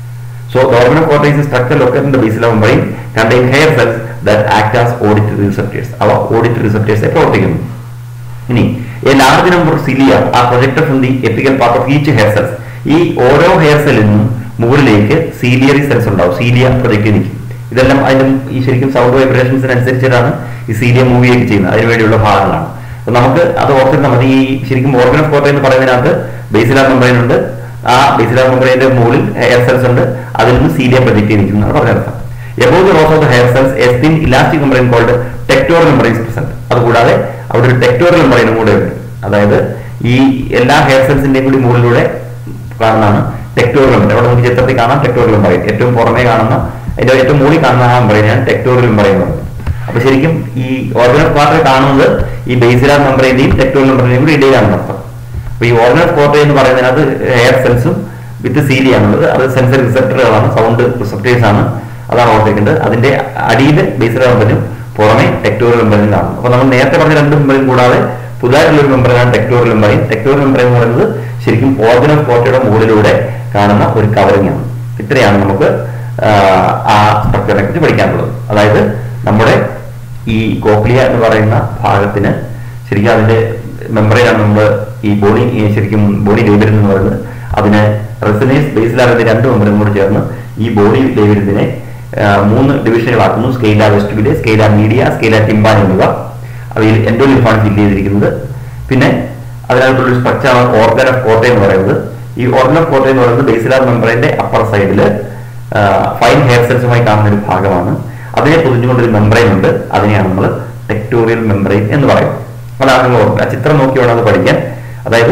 So the organ of cortex is a structure located in the basal membrane contain hair cells that act as auditory receptors. അവ auditory receptors ആയി പ്രവർത്തിക്കുന്നു ഇനി a large number of cilia are projected from the apical part of each hair cells ഈ ഓരോ hair സെല്ലിൽ നിന്നും മുകളിലേക്ക് ciliary cells ഉണ്ടാവും സീലിയ പ്രൊജക്ട് നിൽക്കും ഇതെല്ലാം അതിന്റെ ഈ ശരിക്കും സൗണ്ട് വൈബ്രേഷൻസിനനുസരിച്ചിട്ടാണ് ഈ സീലിയ മൂവിയൊക്കെ ചെയ്യുന്നത് അതിനുവേണ്ടിയുള്ള ഭാഗങ്ങളാണ് അപ്പൊ നമുക്ക് അത് ഓർത്തിരുന്നാൽ മതി ഈ ശരിക്കും ഓർഗൻ ഓഫ് കോട്ട എന്ന് പറയുന്നതിനകത്ത് ബേസിലാർ മെമ്പറൈൻ ഉണ്ട് ആ ബേസിലാർ മെമ്പറൈന്റെ മുകളിൽ ഹെയർ സെൽസ് ഉണ്ട് അതിൽ നിന്ന് സീലിയ പ്രൊജക്ട് ചെയ്തിരിക്കുന്നതാണ് പറഞ്ഞർത്ഥം above the rows of the hair cells a thin elastic membrane called tectorial membranes present അതുകൂടാതെ അവിടെ ഒരു ടെക്ടോറൽ മെമ്പറൈനും കൂടെ ഉണ്ട് അതായത് ഈ എല്ലാ ഹെയർ സെൽസിന്റെയും കൂടി മുകളിലൂടെ കാണുന്നതാണ് ടെക്ടോറൽ മെമ്പറൈൻ അവിടെ നമുക്ക് ചിത്രത്തിൽ കാണാം ടെക്ടോറൽ മെമ്പറൈൻ ഏറ്റവും പുറമേ കാണുന്ന അതിന്റെ ഏറ്റവും മുകളിൽ കാണുന്ന ആ മെമ്പറൈനാണ് ടെക്ടോറൽ മെമ്പറൈൻ എന്ന് പറയുന്നത് അപ്പൊ ശരിക്കും ഈ ഓർഗനൽ പാർട്ട് കാണുന്നത് ഈ ബേസിലാർ മെമ്പറൈന്റെയും ടെക്ടോറൽ മെമ്പറൈന്റെയും കൂടി ഇടയിലാണ് അർത്ഥം അപ്പൊ ഈ ഓർഗനൽ കോട്ട എന്ന് പറയുന്നതിനകത്ത് ഹെയർ സെൽസും വിത്ത് സീലിയാണുള്ളത് അത് സെൻസറി റിസപ്റ്ററുകളാണ് സൗണ്ട് റിസപ്റ്റേഴ്സ് ആണ് അതാണ് ഓർത്തേണ്ടത് അതിന്റെ അടിയിൽ ബേസിലാർ മെമ്പറിനും പുറമെ ടെക്ടോറിയൽ മെമ്പറിനും കാണും അപ്പൊ നമ്മൾ നേരത്തെ പറഞ്ഞ രണ്ട് മെമ്പറും കൂടാതെ പുതുതായിട്ടുള്ള ഒരു മെമ്പറാണ് ടെക്ടോറിയൽ മെമ്പറൈൻ ടെക്ടോറിയൽ മെമ്പറൈൻ എന്ന് പറയുന്നത് ശരിക്കും ഓർഗനൽ കോട്ടയുടെ മുകളിലൂടെ കാണുന്ന ഒരു കവറിംഗ് ആണ് ഇത്രയാണ് നമുക്ക് ആ സ്ട്രക്ചറിനെ കുറിച്ച് പഠിക്കാനുള്ളത് അതായത് നമ്മുടെ ഈ കോക്ലിയ എന്ന് പറയുന്ന ഭാഗത്തിന് ശരിക്കും അതിന്റെ മെമ്പറൈനാണ് നമ്മൾ ഈ ബോഡി ശരിക്കും ബോഡി ലേബിരിൻ എന്ന് പറയുന്നത് അതിന് റെസനേസ് ബേസിലാകുന്ന രണ്ട് മെമ്പറും കൂടി ചേർന്ന് ഈ ബോഡി ലേബിരിനെ മൂന്ന് ഡിവിഷനുകളാക്കുന്നു സ്കെയില വെസ്റ്റിബിലെ സ്കെയില മീഡിയ സ്കെയില ടിംബാൻ എന്നിവ അവയിൽ എൻഡോലിഫാണ് ഫില്ല് ചെയ്തിരിക്കുന്നത് പിന്നെ അതിനകത്തുള്ള സ്ട്രക്ചർ ഓർഗൻ ഓഫ് കോട്ട എന്ന് പറയുന്നത് ഈ ഓർഗൻ ഓഫ് കോട്ട എന്ന് പറയുന്നത് ബേസിലാർ മെമ്പറിന്റെ അപ്പർ സൈഡിൽ ഫൈൻ ഹെയർ സെൽസുമായി കാണുന്ന ഒരു ഭാഗമാണ് അതിനെ പൊതിഞ്ഞുകൊണ്ടൊരു മെമ്പറൈൻ ഉണ്ട് അതിനെയാണ് നമ്മൾ ടെക്ടോറിയൽ മെമ്പറൈൻ എന്ന് പറയുന്നത് അതാണ് നിങ്ങൾ ഓർക്കുക ആ ചിത്രം നോക്കി വേണം അത് പഠിക്കാൻ അതായത്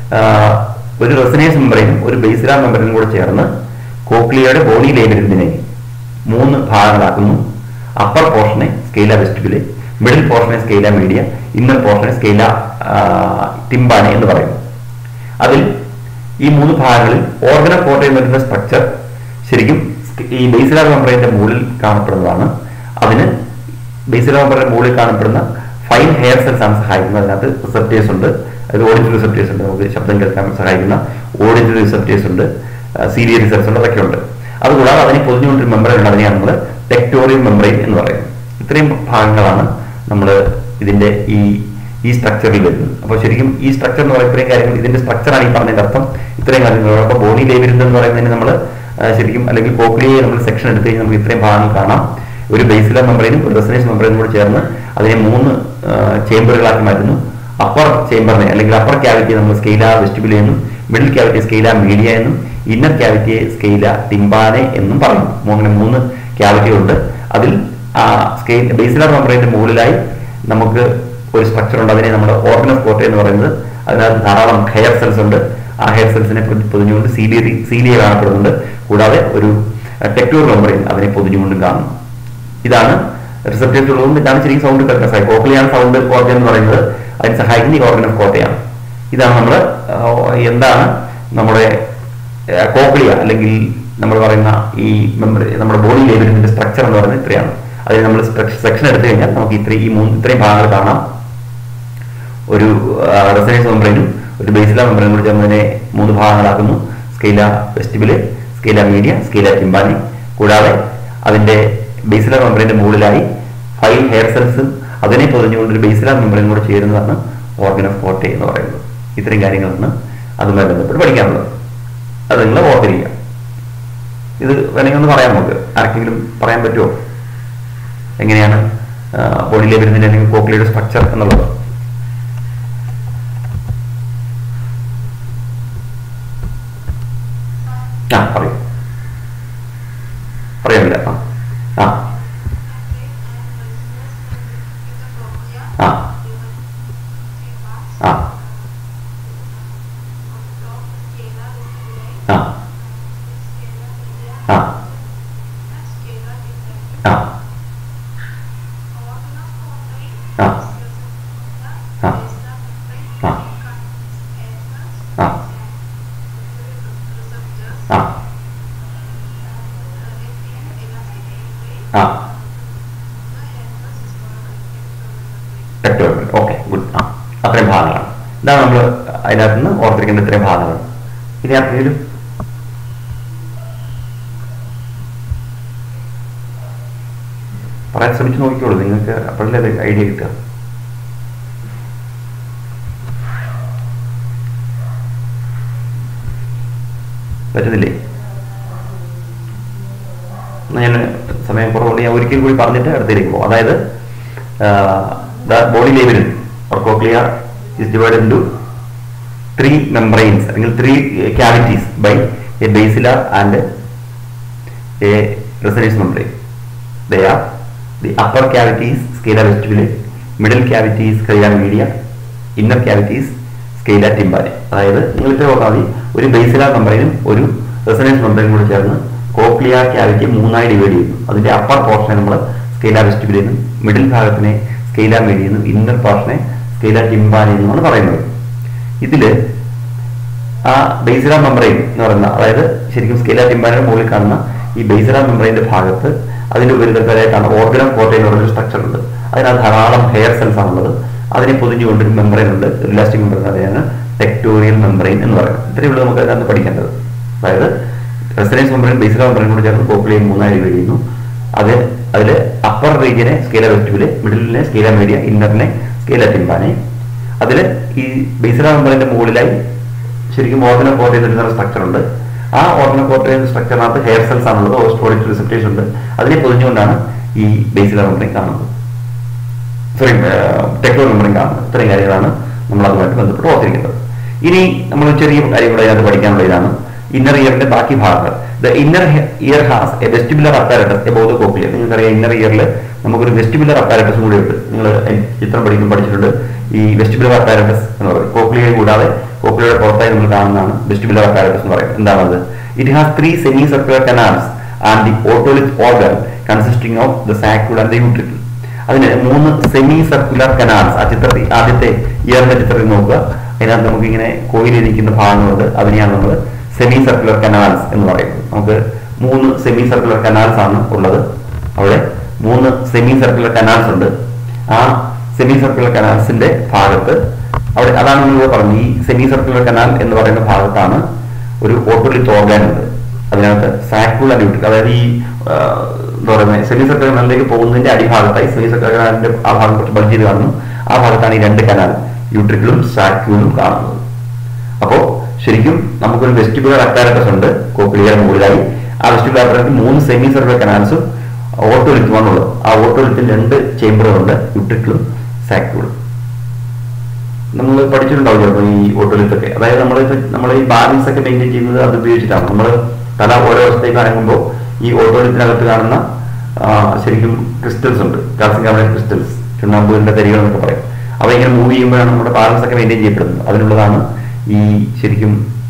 ഒരു റെസിനേസ് മെമ്പറൈനും ഒരു ബേസിലാർ മെമ്പറൈനും കൂടെ ചേർന്ന് കോക്ലിയയുടെ ബോഡി ലേബിരിന്തിനെ മൂന്ന് ഭാഗങ്ങളാക്കുന്നു അപ്പർ പോർഷനെ സ്കെയില വെസ്റ്റിബിലെ മിഡിൽ പോർഷനെ സ്കെയില മീഡിയ ഇന്നർ പോർഷനെ സ്കെയില ടിംബാനെ എന്ന് പറയുന്നു അതിൽ ഈ മൂന്ന് ഭാഗങ്ങളിൽ ഓർഗന കോട്ടയിൽ വരുന്ന സ്ട്രക്ചർ ശരിക്കും ഈ ബേസിലാർ മെമ്പറൈന്റെ മുകളിൽ കാണപ്പെടുന്നതാണ് അതിന് ബേസിലാർ മെമ്പറിന്റെ മുകളിൽ കാണപ്പെടുന്ന ഫൈൻ ഹെയർ സെൽസ് ആണ് സഹായിക്കുന്നത് അതിനകത്ത് റിസപ്റ്റേഴ്സ് ഉണ്ട് അത് ഓഡിറ്ററി റിസപ്റ്റേഴ്സ് ഉണ്ട് നമുക്ക് ശബ്ദം കേൾക്കാൻ സഹായിക്കുന്ന ഓഡിറ്ററി റിസപ്റ്റേഴ്സ് ഉണ്ട് സീരിയൽ റിസപ്റ്റേഴ്സ് ഉണ്ട് അതൊക്കെ ഉണ്ട് അതുകൂടാതെ അതിനെ പൊതിഞ്ഞുകൊണ്ടൊരു മെമ്പറൈൻ ഉണ്ട് അതിനെയാണ് നമ്മൾ ടെക്ടോറിയൽ മെമ്പറൈൻ എന്ന് പറയുന്നത് ഇത്രയും ഭാഗങ്ങളാണ് നമ്മൾ ഇതിന്റെ ഈ ഈ സ്ട്രക്ചറിൽ വരുന്നത് അപ്പോൾ ശരിക്കും ഈ സ്ട്രക്ചർ എന്ന് പറയുന്ന ഇത്രയും കാര്യങ്ങൾ ഇതിന്റെ സ്ട്രക്ചറാണ് ഈ പറഞ്ഞതിന്റെ അർത്ഥം ഇത്രയും കാര്യങ്ങൾ അപ്പോൾ ബോഡി ലേബിരുന്ന് എന്ന് പറയുന്നതിന് നമ്മൾ ശരിക്കും അല്ലെങ്കിൽ കോക്ലിയെ നമ്മൾ സെക്ഷൻ എടുത്തു കഴിഞ്ഞാൽ നമുക്ക് ഇത്രയും ഭാഗങ്ങൾ കാണാം ഒരു ബേസിലർ മെമ്പറൈനും ഒരു റെസിനേഷൻ മെമ്പറൈനും കൂടി ചേർന്ന് അതിനെ മൂന്ന് ചേംബറുകളാക്കി മാറ്റുന്നു അപ്പർ ചേംബറിനെ അല്ലെങ്കിൽ അപ്പർ ക്യാവിറ്റി നമ്മൾ സ്കെയില വെസ്റ്റിബിൾ എന്നും മിഡിൽ ക്യാവിറ്റി സ്കെയില മീഡിയ എന്നും ഇന്നർ ക്യാവിറ്റിയെ സ്കെയില ടിംബാനെ എന്നും പറയുന്നു അങ്ങനെ മൂന്ന് ക്യാവിറ്റികളുണ്ട് അതിൽ സ്കെയിൽ ബേസിലർ മെമ്പറൈന്റെ മുകളിലായി നമുക്ക് ഒരു സ്ട്രക്ചർ ഉണ്ട് അതിനെ നമ്മുടെ ഓർഗൻ ഓഫ് കോട്ട എന്ന് പറയുന്നത് അതിനകത്ത് ധാരാളം ഹെയർ സെൽസ് ഉണ്ട് ആ ഹെയർ സെൽസിനെ പൊതിഞ്ഞുകൊണ്ട് സീലിയ സീലിയ കാണപ്പെടുന്നുണ്ട് കൂടാതെ ഒരു ടെക്ടൂർ മെമ്പറൈൻ അതിനെ പൊതിഞ്ഞുകൊണ്ടും കാണുന്നു ഇതാണ് റിസപ്റ്റേഴ്സ് ഉള്ളതുകൊണ്ട് ഇതാണ് ശരിക്കും സൗണ്ട് കേൾക്കാൻ സഹായിക്കും കോക്ലിയാണ് സൗണ്ട് ഓർഗൻ എന്ന് പറയുന്നത് അതിന് സഹായിക്കുന്ന ഈ ഓർഗൻ ഓഫ് കോട്ടയാണ് ഇതാണ് നമ്മൾ എന്താണ് നമ്മുടെ കോക്ലിയ അല്ലെങ്കിൽ നമ്മൾ പറയുന്ന ഈ മെമ്മറി നമ്മുടെ ബോഡി ലേബലിന്റെ സ്ട്രക്ചർ എന്ന് പറയുന്നത് ഇത്രയാണ് അതിന് നമ്മൾ സെക്ഷൻ എടുത്തു കഴിഞ്ഞാൽ നമുക്ക് ഇത്രയും ഈ മൂന്ന് ഇത്രയും ഭാഗങ്ങൾ കാണാം ഒരു റെസനേഴ്സ് മെമ്പറൈനും ഒരു ബേസില മെമ്പറൈനും കൂടി ചേർന്നതിനെ മൂന്ന് ഭാഗങ്ങളാക്കുന്നു സ്കെയില വെസ്റ്റിബില് സ്കെയില മീഡിയ സ്കെയില ടിംബാനി കൂടാതെ അതിന്റെ ബേസില മെമ്പറിന്റെ മുകളിലായി ഫൈവ് ഹെയർ സെൽസും അതിനെ പൊതിഞ്ഞുകൊണ്ട് ഒരു ബേസില മെമ്പറിനും കൂടെ ചേരുന്നതാണ് ഓർഗൻ ഓഫ് കോട്ടെ എന്ന് പറയുന്നത് ഇത്രയും കാര്യങ്ങളാണ് അതുമായി ബന്ധപ്പെട്ട് പഠിക്കാനുള്ളത് അത് നിങ്ങൾ ഓർത്തിരിക്കുക ഇത് വേണമെങ്കിൽ ഒന്ന് പറയാം നമുക്ക് ആർക്കെങ്കിലും പറയാൻ പറ്റുമോ എങ്ങനെയാണ് ബോഡിയിലെ വരുന്നതിന്റെ അല്ലെങ്കിൽ കോക്ലിയുടെ സ്ട്രക്ചർ എന്നുള്ളത് ആ പറയൂ പറയാനില്ല ആ ആ ആ ആ ആ ആ ആ ആ ആ ആ ആ ആ ടെക്ടോറിയൽ ഓക്കെ ഗുഡ് ആ അത്രയും ഭാഗങ്ങളാണ് ഇതാണ് നമ്മൾ അതിനകത്ത് നിന്ന് ഓർത്തിരിക്കേണ്ട ഇത്രയും ഭാഗങ്ങൾ ഇനി ആർക്കെങ്കിലും പറയാൻ ശ്രമിച്ചു നോക്കിക്കോളൂ നിങ്ങൾക്ക് അപ്പോഴല്ലേ അത് ഐഡിയ കിട്ടുക പറ്റുന്നില്ലേ എന്നാ ഞാൻ സമയം കുറവുണ്ട് ഞാൻ ഒരിക്കൽ കൂടി പറഞ്ഞിട്ട് അടുത്തേക്ക് പോകും അതായത് ബോഡി ലേബിൽ cochlea is divide into three membranes അല്ലെങ്കിൽ three cavities by a basilar and a Reissner's membrane they are the upper cavities scala vestibuli middle cavities scala media inner cavities scala tympani അതായത് നിങ്ങൾക്ക് നോക്കാൻ മതി ഒരു basilar മെമ്പറിനും ഒരു resonance മെമ്പറിനും കൂടി ചേർന്ന് cochlea cavity മൂന്നായി ഡിവൈഡ് ചെയ്യുന്നു അതിന്റെ അപ്പർ പോർഷനെ നമ്മൾ സ്കെയില വെസ്റ്റിബിലിൽ നിന്നും മിഡിൽ ഭാഗത്തിനെ സ്കെയില മീഡിയ നിന്നും ഇന്നർ പോർഷനെ സ്കെയില ടിംബാനെ എന്നുമാണ് പറയുന്നത് ഇതില് ആ ബേസില മെമ്പറൈൻ എന്ന് പറയുന്ന അതായത് ശരിക്കും സ്കെയില ടിംബാനയുടെ മുകളിൽ കാണുന്ന ഈ ബേസില മെമ്പറൈന്റെ ഭാഗത്ത് അതിന്റെ ഉപരിതലത്തിലായിട്ടാണ് ഓർഗനം കോട്ടയിൽ എന്ന് പറഞ്ഞൊരു സ്ട്രക്ചർ ഉണ്ട് അതിനകത്ത് ധാരാളം ഹെയർ സെൽസ് ആണുള്ളത് അതിനെ പൊതിഞ്ഞുകൊണ്ട് ഒരു മെമ്പറൈൻ ഉണ്ട് ഇലാസ്റ്റിക് മെമ്പറൈൻ അതാണ് ടെക്ടോറിയൽ മെമ്പറൈൻ എന്ന് പറയുന്നത് ഇത്രയേ ഉള്ളൂ നമുക്ക് അതിനകത്ത് പഠിക്കേണ്ടത് അതായത് റെസിഡൻസ് മെമ്പറൈൻ ബേസില മെമ്പറൈൻ കൂടി ചേർന്ന് കോക്ലിയൻ മൂന്നായി ഡിവൈഡ് ചെയ്യുന്നു അത് അതിൽ അപ്പർ റീജിയനെ സ്കെയില വെസ്റ്റിബില് മിഡിലിനെ സ്കെയില മീഡിയ ഇന്നറിനെ സ്കെയില ടിംബാനെ അതിൽ ഈ ബേസില മെമ്പറിന്റെ മുകളിലായി ശരിക്കും ഓർഗന കോട്ടയിൽ ഒരു സ്ട്രക്ചർ ഉണ്ട് ആ ഓർഗന കോട്ടയിൽ സ്ട്രക്ചറിനകത്ത് ഹെയർ സെൽസ് ആണുള്ളത് ഓസ്റ്റോളിക് റിസപ്റ്റേഴ്സ് ഉണ്ട് അതിനെ പൊതിഞ്ഞുകൊണ്ടാണ് ഈ ബേസില മെമ്പറിൻ കാണുന്നത് സോറി ടെക്നോ മെമ്പറിൻ കാണുന്നത് ഇത്രയും കാര്യങ്ങളാണ് നമ്മൾ അതുമായിട്ട് ബന്ധപ്പെട്ട് ഓർത്തിരിക്കുന്നത് ഇനി നമ്മൾ ചെറിയ കാര്യം കൂടെ അതിനകത്ത് പഠിക്കാനുള്ള ഇതാണ് ഇന്നർ ഇയറിന്റെ ബാക്കി ഭാഗങ്ങൾ the inner ear has a vestibular apparatus above the cochlear നിങ്ങൾക്കറിയാം ഇന്നർ ഇയറിൽ നമുക്കൊരു വെസ്റ്റിബുലർ അപ്പാരറ്റസും കൂടി ഉണ്ട് നിങ്ങൾ ചിത്രം പഠിക്കും പഠിച്ചിട്ടുണ്ട് ഈ വെസ്റ്റിബുലർ അപ്പാരറ്റസ് എന്ന് പറയും കോക്ലിയയെ കൂടാതെ കോക്ലിയയുടെ പുറത്തായി നമ്മൾ കാണുന്നതാണ് വെസ്റ്റിബുലർ അപ്പാരറ്റസ് എന്ന് പറയുന്നത് എന്താണത് it has three semicircular canals and the otolithic organ consisting of the saccule and the utricle അതിന് മൂന്ന് സെമി സർക്കുലർ കനാൽസ് ആ ചിത്രത്തിൽ ആദ്യത്തെ ഇയറിന്റെ ചിത്രത്തിൽ നോക്കുക അതിനകത്ത് നമുക്ക് ഇങ്ങനെ കോയിലിരിക്കുന്ന ഭാഗങ്ങളുണ്ട് അതിനെയാണ് നമ്മൾ സെമി സർക്കുലർ കനാൽസ് എന്ന് പറയുന്നത് നമുക്ക് മൂന്ന് സെമി സർക്കുലർ കനാൽസ് ആണ് ഉള്ളത് അവിടെ മൂന്ന് സെമി സർക്കുലർ കനാൽസ് ഉണ്ട് ആ സെമി സർക്കുലർ കനാൽസിന്റെ ഭാഗത്ത് അവിടെ അതാണ് നമ്മൾ പറഞ്ഞു ഈ സെമി സർക്കുലർ കനാൽ എന്ന് പറയുന്ന ഭാഗത്താണ് ഒരു ഓട്ടോലിത്ത് ഓർഗാൻ ഉണ്ട് അതിനകത്ത് സാക്കുലർ യൂട്രിക് അതായത് ഈ ആ, എന്താ പറയുന്നത് സെമി സർക്കുലർ കനാലിലേക്ക് പോകുന്നതിന്റെ അടിഭാഗത്തായി സെമി സർക്കുലർ കനാലിന്റെ ആ ഭാഗം കുറച്ച് ബൾജ് ചെയ്ത് കാണുന്നു ആ ഭാഗത്താണ് ഈ രണ്ട് കനാൽ യൂട്രിക്കിളും സാക്യൂലും കാണുന്നത് അപ്പോ ശരിക്കും നമുക്കൊരു വെസ്റ്റിബുലർ അപ്പാരറ്റസ് ഉണ്ട് കോക്ലിയർ മുകളിലായി ആ വെസ്റ്റിബുലർ അപ്പാരറ്റസ് മൂന്ന് സെമി സർക്കുലർ കനാൽസും ഓട്ടോലിത്തുമാണുള്ളത് ആ ഓട്ടോലിത്തിൽ രണ്ട് ചേംബറുകളുണ്ട് യൂട്രിക്കിളും സാക്യൂളും നമ്മൾ പഠിച്ചിട്ടുണ്ടാവും ചിലപ്പോൾ ഈ ഓട്ടോലിത്തൊക്കെ അതായത് നമ്മൾ നമ്മൾ ഈ ബാലൻസ് ഒക്കെ മെയിൻറ്റെയിൻ ചെയ്യുന്നത് അത് ഉപയോഗിച്ചിട്ടാണ് നമ്മൾ തല ഓരോ വശത്തേക്ക് അനങ്ങുമ്പോൾ ഈ ഓട്ടോലിത്തിനകത്ത് കാണുന്ന ആ, ശരിക്കും ക്രിസ്റ്റൽസ് ഉണ്ട് കാൽസ്യം കാർബണേറ്റ് ക്രിസ്റ്റൽസ് ചുണ്ണാമ്പൂരിന്റെ തരികൾ എന്നൊക്കെ പറയും അവ ഇങ്ങനെ മൂവ് ചെയ്യുമ്പോഴാണ് നമ്മുടെ ബാലൻസ് ഒക്കെ മെയിൻറ്റെയിൻ ചെയ്യപ്പെടുന്നത് അതിനുള്ളതാണ് ഈ ശരിക്കും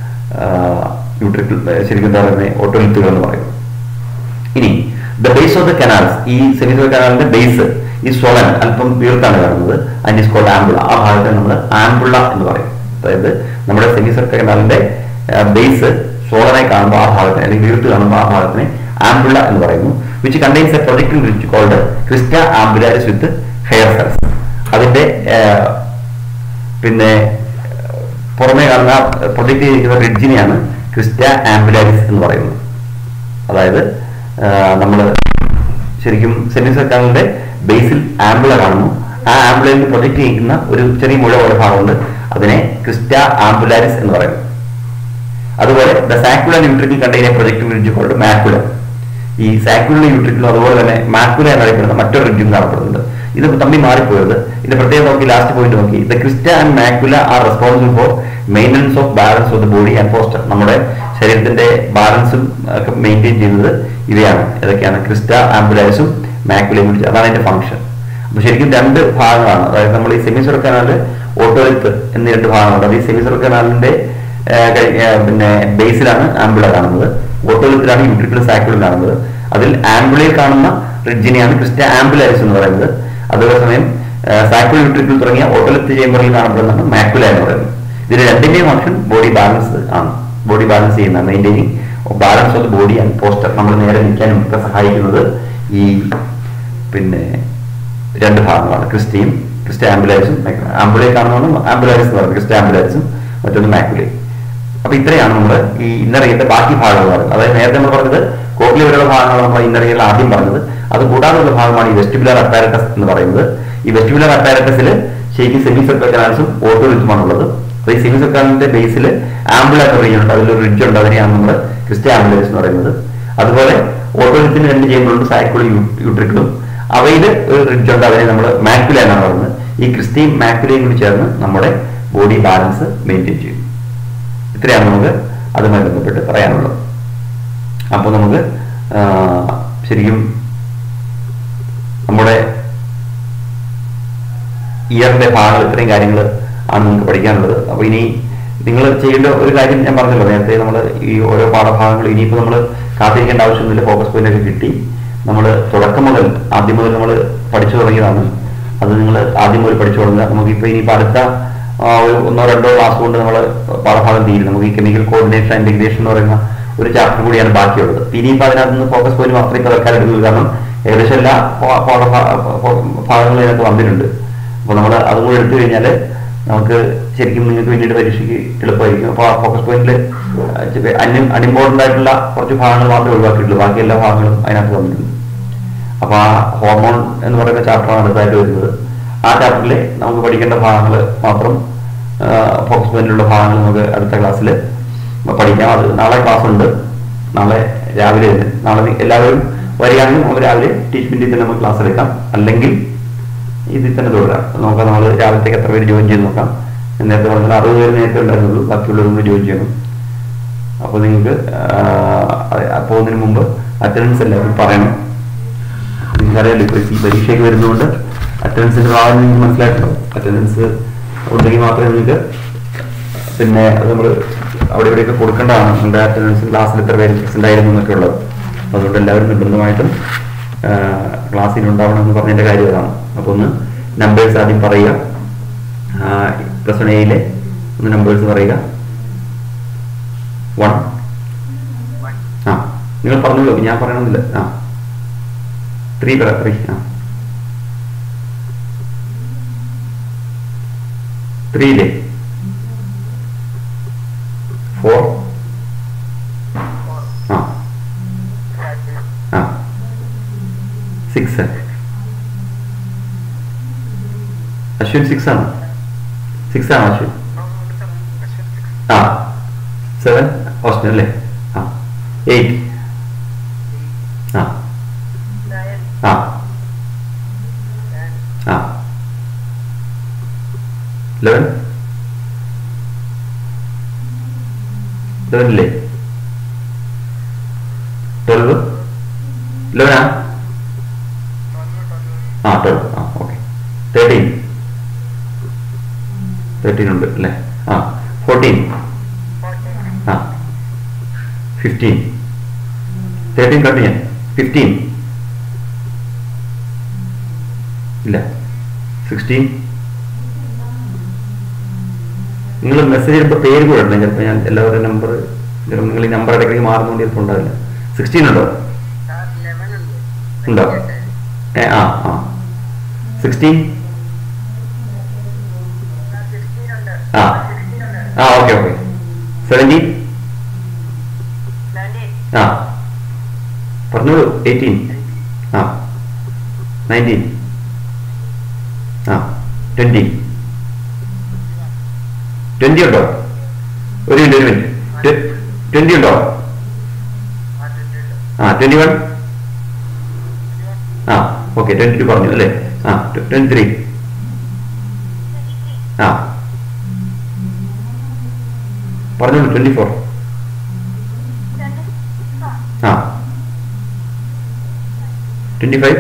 യൂട്രിക്കൽ ശരിക്കും എന്താ പറയുന്നത് ഓട്ടോലിത്തുകൾ എന്ന് പറയുന്നത് ഇനി the base of the canals ഈ സെമിസർ കനാലിന്റെ ബേസ് ഈ സ്വലൻ അല്പം വീർത്താണ് കാണുന്നത് ആൻഡ് ഇസ് കോൾഡ് ആംബുള ആ ഭാഗത്തെ നമ്മൾ ആംബുള എന്ന് പറയും അതായത് നമ്മുടെ സെമിസർ കനാലിന്റെ ബേസ് സോളനായി കാണുമ്പോൾ ആ ഭാഗത്തിന് അല്ലെങ്കിൽ വീർത്ത് കാണുമ്പോൾ ആ ഭാഗത്തിനെ ആംബുള എന്ന് പറയുന്നു which contains a projecting ridge called crista ampullaris with hair cells അതിന്റെ ആ, പിന്നെ പുറമേ കാണുന്ന പ്രൊജക്ട് ചെയ്തിരിക്കുന്ന റിഡ്ജിനെയാണ് ക്രിസ്റ്റ ആംബുലാരിസ് എന്ന് പറയുന്നത് അതായത് നമ്മൾ ശരിക്കും സെമിസർക്കാളിന്റെ ബേസിൽ ആംബുള കാണുന്നു ആ ആംബുലയിൽ പ്രൊജക്ട് ചെയ്യുന്ന ഒരു ചെറിയ മുഴ പോലെ ഭാഗമുണ്ട് അതിനെ ക്രിസ്റ്റ ആംബുലാരിസ് എന്ന് പറയുന്നു അതുപോലെ the saccule and utricle contain project ridge called macula ഈ സാക്കുലർ ന്യൂട്രിക്കലും അതുപോലെ തന്നെ മാക്കുല എന്നറിയപ്പെടുന്ന മറ്റൊരു റിഡ്ജും കാണപ്പെടുന്നുണ്ട് ഇത് തമ്മിൽ മാറിപ്പോയത് ഇതിന്റെ പ്രത്യേകം നോക്കി ലാസ്റ്റ് പോയിന്റ് നോക്കി the crista and macula are responsible for maintenance of balance of the body and posture നമ്മുടെ ശരീരത്തിന്റെ ബാലൻസും ഒക്കെ മെയിൻറ്റെയിൻ ചെയ്യുന്നത് ഇവയാണ് ഏതൊക്കെയാണ് ക്രിസ്റ്റ ആംബുലാൻസും മാക്കുലയും പിടിച്ച് അതാണ് അതിന്റെ ഫംഗ്ഷൻ അപ്പൊ ശരിക്കും രണ്ട് ഭാഗങ്ങളാണ് അതായത് നമ്മൾ ഈ സെമിസർ കനാല് ഓട്ടോലിത്ത് എന്നീ രണ്ട് ഭാഗങ്ങളുണ്ട് അത് ഈ സെമിസർ കനാലിന്റെ ആ, കഴി- ആ, പിന്നെ ബേസിലാണ് ആംബുല കാണുന്നത് ഓട്ടോലിത്തിലാണ് യൂട്രിക്കൽ സാക്കിൾ കാണുന്നത് അതിൽ ആംബുലയിൽ കാണുന്ന റിഡ്ജിനെയാണ് ക്രിസ്റ്റ ആംബുലാരിസ് എന്ന് പറയുന്നത് അതേസമയം സാക്കിൾ യൂട്രിക്കൽ തുടങ്ങിയ ഓട്ടോലിത്ത് ചേമ്പറിൽ കാണപ്പെടുന്നതാണ് മാക്കുല എന്ന് പറയുന്നത് ഇതിന് രണ്ടിന്റെയും ഫംഗ്ഷൻ ബോഡി ബാലൻസ് ആണ് ബോഡി ബാലൻസ് ചെയ്യുന്ന maintaining balance of body and posture നമ്മൾ നേരെ നിൽക്കാനും ഒക്കെ സഹായിക്കുന്നത് ഈ പിന്നെ രണ്ട് ഭാഗങ്ങളാണ് ക്രിസ്റ്റയും ക്രിസ്റ്റ ആംബുലാൻസും ആംബുലേ കാണുന്നതാണ് ആംബുലാൻസ് എന്ന് പറയുന്നത് ക്രിസ്റ്റ ആംബുലാൻസും മറ്റൊന്ന് മാക്കുലേ അപ്പൊ ഇത്രയാണ് നമ്മൾ ഈ ഇന്നറിയത്തെ ബാക്കി ഭാഗങ്ങൾ പറയുന്നത് അതായത് നേരത്തെ നമ്മൾ പറഞ്ഞത് കോക്ലി വരെയുള്ള ഭാഗങ്ങളാണ് നമ്മൾ ഇന്നറിയൽ ആദ്യം പറഞ്ഞത് അത് കൂടാതെയുള്ള ഭാഗമാണ് ഈ വെസ്റ്റിബുലർ അപ്പാരറ്റസ് എന്ന് പറയുന്നത് ഈ വെസ്റ്റിബുലർ അപ്പാരറ്റസിൽ ശരിക്കും സെമി സർക്കൽ കനാൽസും ഓട്ടോറിത്തുമാണുള്ളത് അപ്പൊ ഈ സെമി സർക്കാലിന്റെ ബേസിൽ ആംബുലർ എന്ന് പറയുന്നുണ്ട് അതിലൊരു റിഡ്ജ് ഉണ്ട് അതിനെയാണ് നമ്മൾ ക്രിസ്റ്റ ആംബുലൻസ് എന്ന് പറയുന്നത് അതുപോലെ ഓട്ടോറിത്തിന് രണ്ട് ചെയ്യുമ്പോഴുണ്ട് സായക്കുളും യൂട്രിക്കിളും അവയിൽ ഒരു റിഡ്ജ് ഉണ്ട് അതിനെ നമ്മൾ മാക്കുല എന്നാണ് പറയുന്നത് ഈ ക്രിസ്റ്റയും മാക്കുലയും കൂടി ചേർന്ന് നമ്മുടെ ബോഡി ബാലൻസ് മെയിൻറ്റെയിൻ ചെയ്യും ഇത്രയാണ് നമുക്ക് അതുമായി ബന്ധപ്പെട്ട് പറയാനുള്ളത് അപ്പോൾ നമുക്ക് ആ, ശരിക്കും നമ്മുടെ ഇയറിന്റെ ഭാഗങ്ങൾ ഇത്രയും കാര്യങ്ങൾ ആണ് നിങ്ങൾക്ക് പഠിക്കാനുള്ളത് അപ്പോൾ ഇനി നിങ്ങൾ ചെയ്യേണ്ട ഒരു കാര്യം ഞാൻ പറഞ്ഞല്ലോ നേരത്തെ നമ്മൾ ഈ ഓരോ പാഠഭാഗങ്ങൾ ഇനിയിപ്പോൾ നമ്മൾ കാത്തിരിക്കേണ്ട ആവശ്യമൊന്നുമില്ല ഫോക്കസ് പോയിന്റ് ഒക്കെ കിട്ടി നമ്മൾ തുടക്കം മുതൽ ആദ്യം മുതൽ നമ്മൾ പഠിച്ചു തുടങ്ങിയതാണ് അത് നിങ്ങൾ ആദ്യം മുതൽ പഠിച്ചു തുടങ്ങുക നമുക്കിപ്പോൾ ഇനിയിപ്പോൾ അടുത്ത ആ, ഒരു ഒന്നോ രണ്ടോ ക്ലാസ് കൊണ്ട് നമ്മൾ പാഠഭാഗം തീരും നമുക്ക് ഈ കെമിക്കൽ കോർഡിനേഷൻ ആൻഡ് ഇന്റഗ്രേഷൻ എന്ന് പറയുന്ന ഒരു ചാപ്റ്റർ കൂടിയാണ് ബാക്കിയുള്ളത് ഇനിയിപ്പോൾ അതിനകത്ത് നിന്ന് ഫോക്കസ് പോയിന്റ് മാത്രമേ ഇപ്പോൾ തൽക്കാലം എടുക്കുള്ളൂ കാരണം ഏകദേശം എല്ലാ പാ- പാഠഭാ- പാ- ഭാഗങ്ങളും ഇതിനകത്ത് വന്നിട്ടുണ്ട് അപ്പോൾ നമ്മൾ അതും കൂടി എടുത്തു കഴിഞ്ഞാൽ നമുക്ക് ശരിക്കും നിങ്ങൾക്ക് പിന്നീട് പരീക്ഷയ്ക്ക് എളുപ്പമായിരിക്കും അപ്പോൾ ആ ഫോക്കസ് പോയിന്റിൽ അൺ അൺഇമ്പോർട്ടൻ്റ് ആയിട്ടുള്ള കുറച്ച് ഭാഗങ്ങൾ മാത്രമേ ഒഴിവാക്കിയിട്ടുള്ളൂ ബാക്കി എല്ലാ ഭാഗങ്ങളും അതിനകത്ത് വന്നിട്ടുണ്ട് അപ്പോൾ ആ ഹോർമോൺ എന്ന് പറയുന്ന ചാപ്റ്ററാണ് അടുത്തായിട്ട് വരുന്നത് ആ ചാപ്റ്ററിൽ നമുക്ക് പഠിക്കേണ്ട ഭാഗങ്ങൾ മാത്രം ഫോക്കസ് പോയിന്റിലുള്ള ഭാഗങ്ങൾ നമുക്ക് അടുത്ത ക്ലാസ്സിൽ പഠിക്കാം അത് നാളെ ക്ലാസ് ഉണ്ട് നാളെ രാവിലെ തന്നെ നാളെ നി- എല്ലാവരും വരികയാണെങ്കിൽ നമുക്ക് രാവിലെ ടീച്ച്മെന്റിൽ തന്നെ നമുക്ക് ക്ലാസ് എടുക്കാം അല്ലെങ്കിൽ ഇതിൽ തന്നെ തുടരാം നോക്കാം നമ്മൾ രാവിലത്തേക്ക് എത്ര പേര് ജോയിൻ ചെയ്ത് നോക്കാം ഞാൻ നേരത്തെ പറഞ്ഞാൽ അറുപത് പേര് നേരത്തെ ഉണ്ടായിരുന്നുള്ളൂ ബാക്കിയുള്ളവരും കൂടി ജോയിൻ ചെയ്യണം അപ്പോൾ നിങ്ങൾക്ക് ആ, പോകുന്നതിന് മുമ്പ് അറ്റൻഡൻസ് എല്ലാവരും പറയണം നിങ്ങൾക്കറിയാലോ ഇപ്പോൾ ഈ പരീക്ഷയ്ക്ക് വരുന്നതുകൊണ്ട് അറ്റൻഡൻസിന്റെ ഭാഗം നിങ്ങൾക്ക് മനസ്സിലാക്കണം അറ്റൻഡൻസ് ഉണ്ടെങ്കിൽ മാത്രമേ നിങ്ങൾക്ക് പിന്നെ അത് നമ്മൾ അവിടെ ഇവിടെയൊക്കെ കൊടുക്കേണ്ടതാണ് നിങ്ങളുടെ അറ്റൻഡൻസ് ക്ലാസ്സിൽ എത്ര പേര് പ്രസന്റ് ആയിരുന്നു എന്നൊക്കെ ഉള്ളത് അപ്പോൾ അതുകൊണ്ട് എല്ലാവരും നിർബന്ധമായിട്ടും ക്ലാസ്സിൽ ഉണ്ടാവണം എന്ന് പറഞ്ഞതിന്റെ കാര്യം അതാണ് അപ്പോൾ ഒന്ന് നമ്പേഴ്സ് ആദ്യം പറയുക പ്ലസ് വൺ എയിലെ ഒന്ന് നമ്പേഴ്സ് പറയുക വൺ ആ നിങ്ങൾ പറഞ്ഞല്ലോ ഞാൻ പറയണമെന്നില്ല ആ ത്രീ പറ ത്രീ ആ ത്രീയില്ലേ ഫോർ ആ ആ സിക്സ് അശ്വിൻ സിക്സ് ആണ് സിക്സ് ആണോ അശ്വിൻ ആ സെവൻ ഓസ്റ്റിൻ അല്ലേ ആ എയ്റ്റ് ആ ആ ആ ലെവൻ ലെവൻ ഇല്ലേ ട്വൽവ് ലെവനാ ആ ട്വൽവ് ആ ഓക്കെ തേർട്ടീൻ തേർട്ടീൻ ഉണ്ട് അല്ലേ ആ ഫോർട്ടീൻ ആ ഫിഫ്റ്റീൻ തേർട്ടീൻ കണ്ടു ഞാൻ ഫിഫ്റ്റീൻ ഇല്ല സിക്സ്റ്റീൻ നിങ്ങൾ മെസ്സേജ് ചെയ്യുമ്പോൾ പേര് കൂടെ ഇടണം ചിലപ്പോൾ ഞാൻ എല്ലാവരുടെ നമ്പർ ചിലപ്പോൾ നിങ്ങൾ ഈ നമ്പർ ഇടയ്ക്ക് മാറുന്നതുകൊണ്ട് ചിലപ്പോൾ ഉണ്ടാവില്ല സിക്സ്റ്റീൻ ഉണ്ടോ ഉണ്ടോ ഏ ആ ആ സിക്സ്റ്റീൻ ആ ആ ഓക്കെ ഓക്കെ സെവൻറ്റീൻ ആ പറഞ്ഞോളൂ എയ്റ്റീൻ ആ നയൻറ്റീൻ ആ ട്വൻറ്റി ട്വൻറ്റി ഉണ്ടോ ഒരു മിനിറ്റ് ഒരു മിനിറ്റ് ട്വൻറ്റി ഉണ്ടോ ആ ട്വൻറ്റി വൺ ആ ഓക്കെ ട്വൻറ്റി ടു പറഞ്ഞു അല്ലേ ആ ട്വൻറ്റി ത്രീ ആ പറഞ്ഞോളൂ ട്വൻറ്റി ഫോർ ആ ട്വൻറ്റി ഫൈവ്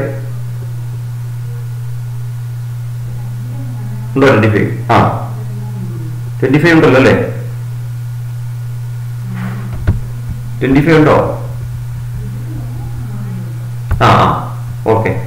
ഉണ്ടോ ട്വൻറ്റി ഫൈവ് ആ ട്വൻറ്റി ഫൈവ് ഉണ്ടല്ലോ അല്ലേ ട്വൻറ്റി ഫൈവ് ഉണ്ടോ ആ ആ ഓക്കെ